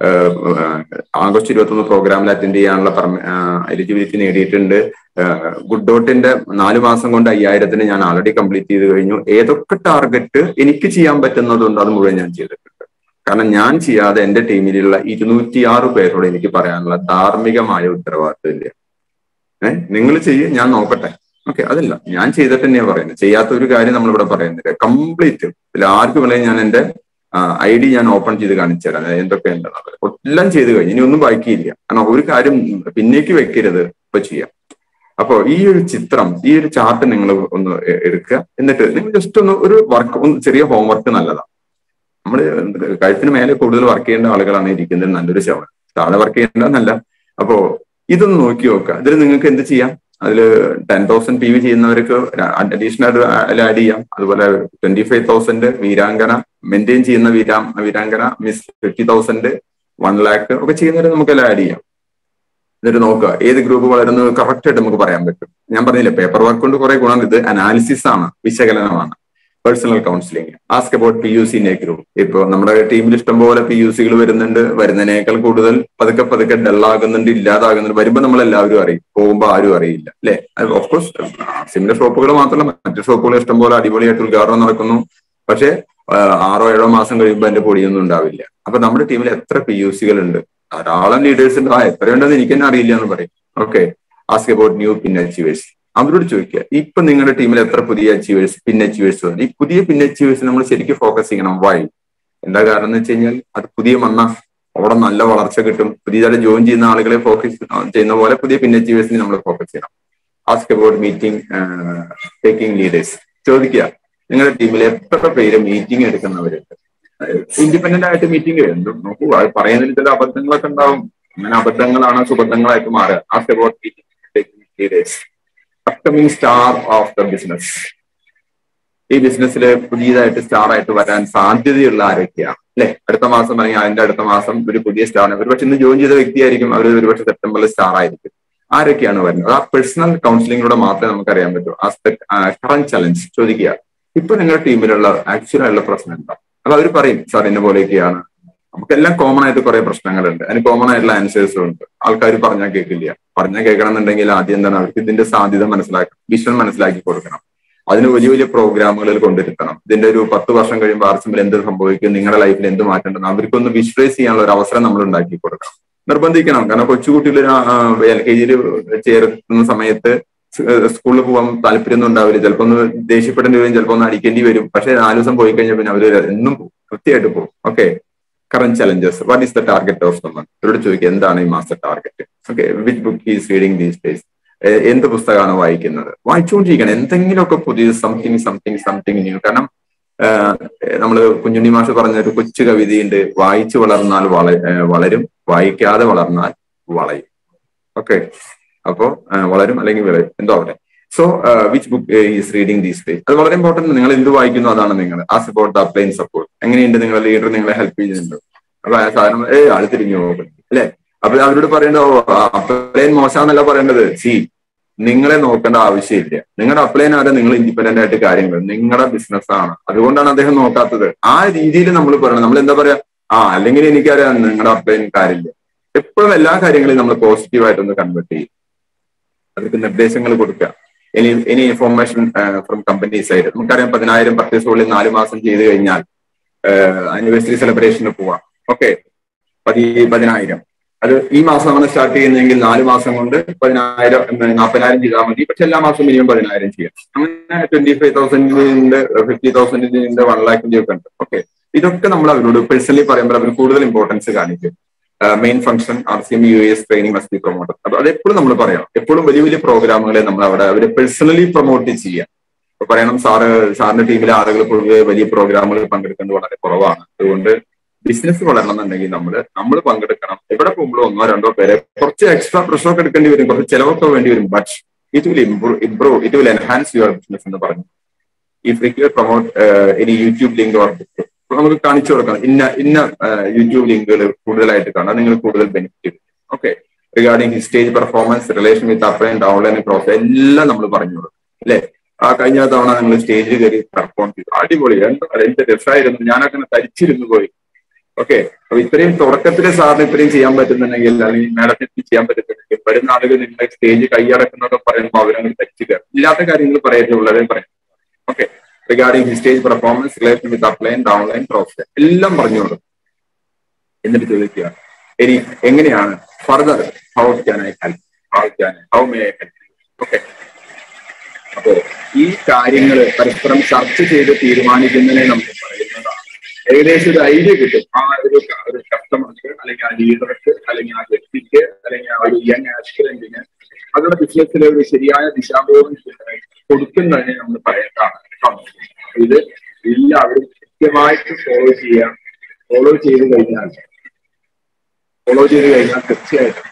ആഗസ്റ്റ് ഇരുപത്തൊന്ന് പ്രോഗ്രാമിൽ അറ്റൻഡ് ചെയ്യാനുള്ള എലിജിബിലിറ്റി നേടിയിട്ടുണ്ട് ഗുഡ് ഡോട്ടിന്റെ നാല് മാസം കൊണ്ട് അയ്യായിരത്തിന് ഞാൻ ആൾറെഡി കംപ്ലീറ്റ് ചെയ്ത് കഴിഞ്ഞു ഏതൊക്കെ ടാർഗറ്റ് എനിക്ക് ചെയ്യാൻ പറ്റുന്നതുണ്ട് അത് മുഴുവൻ ഞാൻ ചെയ്തിട്ടുണ്ട് കാരണം ഞാൻ ചെയ്യാതെ എന്റെ ടീമിലുള്ള ഇരുന്നൂറ്റിയാറ് പേരോട് എനിക്ക് പറയാനുള്ള ധാർമ്മികമായ ഉത്തരവാദിത്വം ഇല്ല ഏഹ് നിങ്ങൾ ചെയ്യ് ഞാൻ നോക്കട്ടെ ഓക്കെ അതല്ല ഞാൻ ചെയ്തിട്ട് തന്നെയാണ് പറയുന്നത് ചെയ്യാത്ത ഒരു കാര്യം നമ്മൾ ഇവിടെ പറയുന്നില്ല കംപ്ലീറ്റ് ഇതിൽ ആർക്ക് വേണമെങ്കിൽ ഞാൻ എന്റെ ഐ ഡി ഞാൻ ഓപ്പൺ ചെയ്ത് കാണിച്ചു തരാം എന്തൊക്കെ ഉണ്ടെന്നുള്ളത് എല്ലാം ചെയ്ത് കഴിഞ്ഞു ഇനി ഒന്നും ബാക്കിയില്ല കാരണം ഒരു കാര്യം പിന്നേക്ക് വെക്കരുത് ഇപ്പൊ ചെയ്യാം അപ്പോ ഈ ഒരു ചിത്രം ഈ ഒരു ചാർട്ട് നിങ്ങൾ ഒന്ന് എടുക്കുക എന്നിട്ട് നിങ്ങൾ ജസ്റ്റ് ഒന്ന് ഒരു വർക്ക് ഒന്ന് ചെറിയ ഹോംവർക്ക് നല്ലതാണ് നമ്മൾ കഴുത്തിന് മേലെ കൂടുതൽ വർക്ക് ചെയ്യേണ്ട ആളുകളാണ് ഇരിക്കുന്നത് നല്ലൊരു ശവം താഴെ വർക്ക് ചെയ്യേണ്ടതെന്നല്ല അപ്പോ ഇതൊന്ന് നോക്കി നോക്കുക ഇതിൽ നിങ്ങൾക്ക് എന്ത് ചെയ്യാം അതിൽ ടെൻ തൗസൻഡ് പി വി ചെയ്യുന്നവർക്ക് അഡീഷണൽ ആഡ് ചെയ്യാം അതുപോലെ ട്വന്റി ഫൈവ് തൗസൻഡ് വീരാങ്കന മെയിൻറ്റെയിൻ ചെയ്യുന്ന വീരാ വീരാങ്കന miss fifty thousand one lakh ഒക്കെ ചെയ്യുന്നവരെ നമുക്കെല്ലാം ആഡ് ചെയ്യാം എന്നിട്ട് നോക്കുക ഏത് ഗ്രൂപ്പ് വളരുന്നത് കറക്റ്റ് ആയിട്ട് നമുക്ക് പറയാൻ പറ്റും ഞാൻ പറഞ്ഞില്ലേ പേപ്പർ വർക്ക് കൊണ്ട് കുറെ ഗുണം ഇത് അനാലിസിസ് ആണ് വിശകലനമാണ് personal counselling ask about P U C in A group ഇപ്പൊ നമ്മുടെ ടീമിൽ ഇഷ്ടംപോലെ പി യു സികൾ വരുന്നുണ്ട് വരുന്നതിനേക്കാൾ കൂടുതൽ പതുക്കെ പതുക്കെ ഡള്ളാകുന്നുണ്ട് ഇല്ലാതാകുന്നുണ്ട് വരുമ്പോൾ നമ്മൾ എല്ലാവരും അറിയും പോകുമ്പോൾ ആരും അറിയില്ല അല്ലെ ഓഫ് കോഴ്സ് സിമിലർ ഷോപ്പുകൾ മാത്രമല്ല മറ്റു ഷോപ്പുകൾ ഇഷ്ടംപോലെ അടിപൊളിയായിട്ട് ഉദ്ഘാടനം നടക്കുന്നു പക്ഷെ ആറോ ഏഴോ മാസം കഴിയുമ്പോൾ എന്റെ പൊടിയൊന്നും ഉണ്ടാവില്ല അപ്പൊ നമ്മുടെ ടീമിൽ എത്ര പി യു സികൾ ഉണ്ട് ധാരാളം ലീഡേഴ്സ് ഉണ്ട് ആ എത്രയുണ്ടെന്ന് എനിക്ക് തന്നെ അറിയില്ല എന്ന് പറയും okay ask about new pin achievers അവരോട് ചോദിക്കുക ഇപ്പൊ നിങ്ങളുടെ ടീമിൽ എത്ര പുതിയ അച്ചീവേഴ്സ് പിൻ അച്ചീവേഴ്സ് വന്നു ഈ പുതിയ പിൻ അച്ചീവേഴ്സ് നമ്മൾ ശരിക്കും ഫോക്കസ് ചെയ്യണം വൈ എന്താ കാരണം എന്ന് വെച്ച് കഴിഞ്ഞാൽ അത് പുതിയ മണ്ണ അവിടെ നല്ല വളർച്ച കിട്ടും പുതിയതായിട്ട് ജോയിൻ ചെയ്യുന്ന ആളുകളെ ഫോക്കസ് ചെയ്യുന്ന പോലെ പുതിയ പിൻ അച്ചീവേഴ്സിനെ നമ്മൾ ഫോക്കസ് ചെയ്യണം ask about meeting taking leaders ചോദിക്കുക നിങ്ങളുടെ ടീമിൽ എത്ര പേര് മീറ്റിംഗ് എടുക്കുന്നവരുണ്ട് ഇൻഡിപെൻഡന്റ് ആയിട്ട് മീറ്റിംഗ് എന്തും നോക്കൂ അത് പറയുന്നതിൽ ചില അബദ്ധങ്ങളൊക്കെ ഉണ്ടാവും അങ്ങനെ അബദ്ധങ്ങളാണ് സുബദ്ധങ്ങളായിട്ട് മാറുക after about meeting upcoming star of the business ഈ ബിസിനസ്സിൽ പുതിയതായിട്ട് സ്റ്റാർ ആയിട്ട് വരാൻ സാധ്യതയുള്ള ആരൊക്കെയാണ് അല്ലെ അടുത്ത മാസം അല്ലെങ്കിൽ അതിന്റെ അടുത്ത മാസം ഒരു പുതിയ സ്റ്റാർ ഒരുപക്ഷെ ഇന്ന് ജോയിൻ ചെയ്ത വ്യക്തിയായിരിക്കും അവർ ഒരുപക്ഷെ സെപ്റ്റംബറിൽ സ്റ്റാർ ആയിരിക്കും ആരൊക്കെയാണ് വരുന്നത് ആ പേഴ്സണൽ കൗൺസിലിങ്ങിലൂടെ മാത്രമേ നമുക്ക് അറിയാൻ പറ്റൂ ആ കറന്റ് ചലഞ്ച് ചോദിക്കുക ഇപ്പൊ നിങ്ങളുടെ ടീമിലുള്ള ആക്ച്വൽ ആയുള്ള പ്രശ്നം എന്താ അപ്പൊ അവർ പറയും സാർ എന്നെ പോലെയൊക്കെയാണ് നമുക്കെല്ലാം കോമൺ ആയിട്ട് കുറെ പ്രശ്നങ്ങളുണ്ട് അതിന് കോമൺ ആയിട്ടുള്ള ആൻസേഴ്സും ഉണ്ട് ആൾക്കാർ പറഞ്ഞാൽ കേൾക്കില്ല പറഞ്ഞാൽ കേൾക്കണം എന്നുണ്ടെങ്കിൽ ആദ്യം എന്താണ് അവർക്ക് ഇതിന്റെ സാധ്യത മനസ്സിലാക്കണം വിഷൻ മനസ്സിലാക്കി കൊടുക്കണം അതിന് വലിയ വലിയ പ്രോഗ്രാമുകളിൽ കൊണ്ടിരുത്തണം ഇതിന്റെ ഒരു പത്ത് വർഷം കഴിയുമ്പോൾ ആർസിമ്പിൾ എന്ത് സംഭവിക്കും നിങ്ങളുടെ ലൈഫിൽ എന്ത് മാറ്റേണ്ടെന്ന് അവർക്കൊന്ന് വിഷ്വലൈസ് ചെയ്യാനുള്ള ഒരു അവസരം നമ്മൾ ഉണ്ടാക്കി കൊടുക്കണം നിർബന്ധിക്കണം കാരണം കൊച്ചുകുട്ടിയിൽ എൽ കെ ജിയിൽ ചേർത്തുന്ന സമയത്ത് സ്കൂളിൽ പോകാൻ താല്പര്യമൊന്നും ഉണ്ടാവില്ല ചിലപ്പോൾ ഒന്ന് ദേഷ്യപ്പെടേണ്ടി വരും ചിലപ്പോൾ ഒന്ന് അടിക്കേണ്ടി വരും പക്ഷെ നാല് ദിവസം പോയി കഴിഞ്ഞാൽ പിന്നെ അവർ എന്നും പോകും കൃത്യമായിട്ട് പോകും okay current challenges what is the target of someone ഇവരോട് ചോദിക്കുക എന്താണ് ഈ master target okay which book is reading these days എന്ത് പുസ്തകമാണ് വായിക്കുന്നത് വായിച്ചുകൊണ്ടിരിക്കണം എന്തെങ്കിലുമൊക്കെ പുതിയ സംതിങ് സംതിങ് സംതിങ് ന്യൂ കാരണം നമ്മൾ കുഞ്ഞുണ്ണി മാഷ് പറഞ്ഞ ഒരു കൊച്ചു കവിതയുണ്ട് വായിച്ചു വളർന്നാൽ വള വളരും വായിക്കാതെ വളർന്നാൽ വളയും ഓക്കെ അപ്പോ വളരും അല്ലെങ്കിൽ വിളയും എന്തോ അവിടെ so which book is reading these days അത് വളരെ ഇമ്പോർട്ടന്റ് നിങ്ങൾ എന്ത് വായിക്കുന്നു അതാണ് നിങ്ങൾ ആ സപ്പോർട്ട് ദ പ്ലെയിൻ സപ്പോർട്ട് എങ്ങനെയുണ്ട് നിങ്ങളുടെ ലീഡർ നിങ്ങളെ ഹെൽപ്പ് ചെയ്യുന്നുണ്ട് അപ്പൊ ആ സാധനം ഏ ആള് തിരിഞ്ഞു പോകും അല്ലെ അപ്പൊ അവരോട് പറയേണ്ടത് അപ്ലൈൻ മോശമെന്നല്ല പറയേണ്ടത് സി നിങ്ങളെ നോക്കേണ്ട ആവശ്യമില്ല നിങ്ങളുടെ അപ്ലൈൻ ആരെ നിങ്ങൾ ഇൻഡിപെൻഡന്റ് ആയിട്ട് കാര്യങ്ങൾ നിങ്ങളുടെ ബിസിനസ് ആണ് അതുകൊണ്ടാണ് അദ്ദേഹം നോക്കാത്തത് ആ രീതിയിൽ നമ്മൾ പറയണം നമ്മൾ എന്താ പറയാ ആ അല്ലെങ്കിൽ എനിക്കറിയാം നിങ്ങളുടെ അപ്ലൈൻ കാര്യമില്ല എപ്പോഴും എല്ലാ കാര്യങ്ങളും നമ്മൾ പോസിറ്റീവായിട്ടൊന്ന് കൺവേർട്ട് ചെയ്യും അവർക്ക് നിർദ്ദേശങ്ങൾ കൊടുക്കുക ഇനി ഇനി ഇൻഫോർമേഷൻ ഫ്രം കമ്പനി സൈഡ് നമുക്കറിയാം പതിനായിരം പർച്ചേസുകളിൽ നാല് മാസം ചെയ്ത് കഴിഞ്ഞാൽ ആനിവേഴ്സറി സെലിബ്രേഷന് പോവാം ഓക്കെ പതി പതിനായിരം അത് ഈ മാസമാണ് സ്റ്റാർട്ട് ചെയ്യുന്നതെങ്കിൽ നാല് മാസം കൊണ്ട് പതിനായിരം നാൽപ്പതിനായിരം ചെയ്താൽ മതി പക്ഷെ എല്ലാ മാസവും മിനിമം പതിനായിരം ചെയ്യാം അങ്ങനെ ട്വന്റി ഫൈവ് തൗസൻഡിന്റെ ഫിഫ്റ്റി തൗസൻഡിന്റെ വൺ ലാഖിന്റെ ഒക്കെ ഉണ്ട് ഓക്കെ ഇതൊക്കെ നമ്മൾ അവരോട് പേഴ്സണലി പറയുമ്പോൾ അവർ കൂടുതൽ ഇമ്പോർട്ടൻസ് കാണിക്കും main function are C M U S training must be promoted അപ്പൊ അത് എപ്പോഴും നമ്മൾ പറയാം എപ്പോഴും വലിയ വലിയ പ്രോഗ്രാമുകളെ നമ്മൾ അവിടെ അവരെ പേഴ്സണലി പ്രൊമോട്ട് ചെയ്യുക ഇപ്പൊ പറയണം സാറ് സാറിന്റെ ടീമിലെ ആളുകൾ പൊതുവെ വലിയ പ്രോഗ്രാമുകൾ പങ്കെടുക്കുന്നത് വളരെ കുറവാണ് അതുകൊണ്ട് ബിസിനസ് വളരണം എന്നുണ്ടെങ്കിൽ നമ്മൾ നമ്മൾ പങ്കെടുക്കണം എവിടെ പോകുമ്പോഴോ ഒന്നോ രണ്ടോ പേരെ കുറച്ച് എക്സ്ട്രാ പ്രഷറൊക്കെ എടുക്കേണ്ടി വരും കുറച്ച് ചിലവൊക്കെ വേണ്ടി വരും but it will improve improve it will enhance your business എന്ന് പറഞ്ഞു ഇഫ് റിക്വയർ പ്രൊമോട്ട് ഇനി യൂട്യൂബ് ലിങ്ക് ഓർ നമുക്ക് കാണിച്ചു കൊടുക്കണം ഇന്ന ഇന്ന യൂട്യൂബ് ലിങ്കുകൾ കൂടുതലായിട്ട് കാണാം നിങ്ങൾ കൂടുതൽ ബെനിഫിറ്റ് കിട്ടും okay regarding stage performance relation with up and down process എല്ലാം നമ്മൾ പറഞ്ഞു കൊടുക്കും അല്ലെ ആ കഴിഞ്ഞ തവണ നിങ്ങൾ സ്റ്റേജിൽ കയറി പെർഫോം ചെയ്തു അടിപൊളി എന്താ എന്ത് രസമായിരുന്നു ഞാനങ്ങനെ തരിച്ചിരുന്നു പോയി ഓക്കെ അപ്പൊ ഇത്രയും തുടക്കത്തിലെ സാറിന് ഇത്രയും ചെയ്യാൻ പറ്റുന്നുണ്ടെങ്കിൽ അല്ലെങ്കിൽ മാഡത്തിന് ചെയ്യാൻ പറ്റുന്നുണ്ടെങ്കിൽ വരുന്ന ആളുകൾ നിങ്ങളെ സ്റ്റേജ് കൈയടക്കുന്നൊക്കെ പറയുമ്പോൾ അവരങ്ങനെ തരിച്ചു കയറും ഇല്ലാത്ത കാര്യങ്ങൾ പറയുന്നുള്ളതേ പറയും okay regarding stage performance relation with upline downline process എല്ലാം പറഞ്ഞു കൊടുക്കും എന്നിട്ട് ചോദിക്കുക ഇനി എങ്ങനെയാണ് further how can I help how can how may I help okay അപ്പോ ഈ കാര്യങ്ങൾ പരസ്പരം ചർച്ച ചെയ്ത് തീരുമാനിക്കുന്നതിനെ നമുക്ക് പറയുന്നതാണ് ഏകദേശം ഒരു ഐഡിയ കിട്ടും ആ ഒരു ഒരു കസ്റ്റമർക്ക് അല്ലെങ്കിൽ ആ ലീഡർക്ക് അല്ലെങ്കിൽ ആ വ്യക്തിക്ക് അല്ലെങ്കിൽ ആ ഒരു യങ് ആസ്പിറന്റിന് അവരുടെ ബിസിനസ്സിലെ ഒരു ശരിയായ ദിശാബോധം കൊടുക്കുന്നതിനെ നമ്മൾ പറയേണ്ടതാണ് ഇത് എല്ലാവരും കൃത്യമായിട്ട് ഫോളോ ചെയ്യാം ഫോളോ ചെയ്ത് കഴിഞ്ഞാൽ ഫോളോ ചെയ്ത് കഴിഞ്ഞാൽ തീർച്ചയായിട്ടും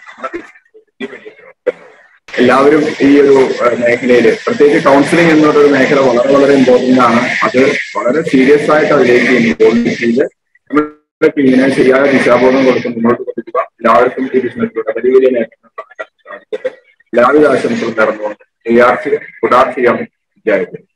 എല്ലാവരും ഈ ഒരു മേഖലയിൽ പ്രത്യേകിച്ച് കൗൺസിലിംഗ് എന്നൊരു മേഖല വളരെ വളരെ ഇമ്പോർട്ടന്റ് ആണ് അത് വളരെ സീരിയസ് ആയിട്ട് അതിലേക്ക് ഇൻവോൾവ് ചെയ്ത് നമ്മുടെ ടീമിനെ ശരിയായ ദിശാബോധം കൊടുത്ത് മുന്നോട്ട് കൊണ്ടുപോകുക എല്ലാവർക്കും ഈ ബിസിനസ്സിലൂടെ വലിയ വലിയ നേട്ടങ്ങൾ സാധിക്കട്ടെ എല്ലാവിധ ആശംസകളും നടന്നുകൊണ്ട് ചെയ്യാർച്ച കുടാർച്ചയം വിദ്യാർത്ഥി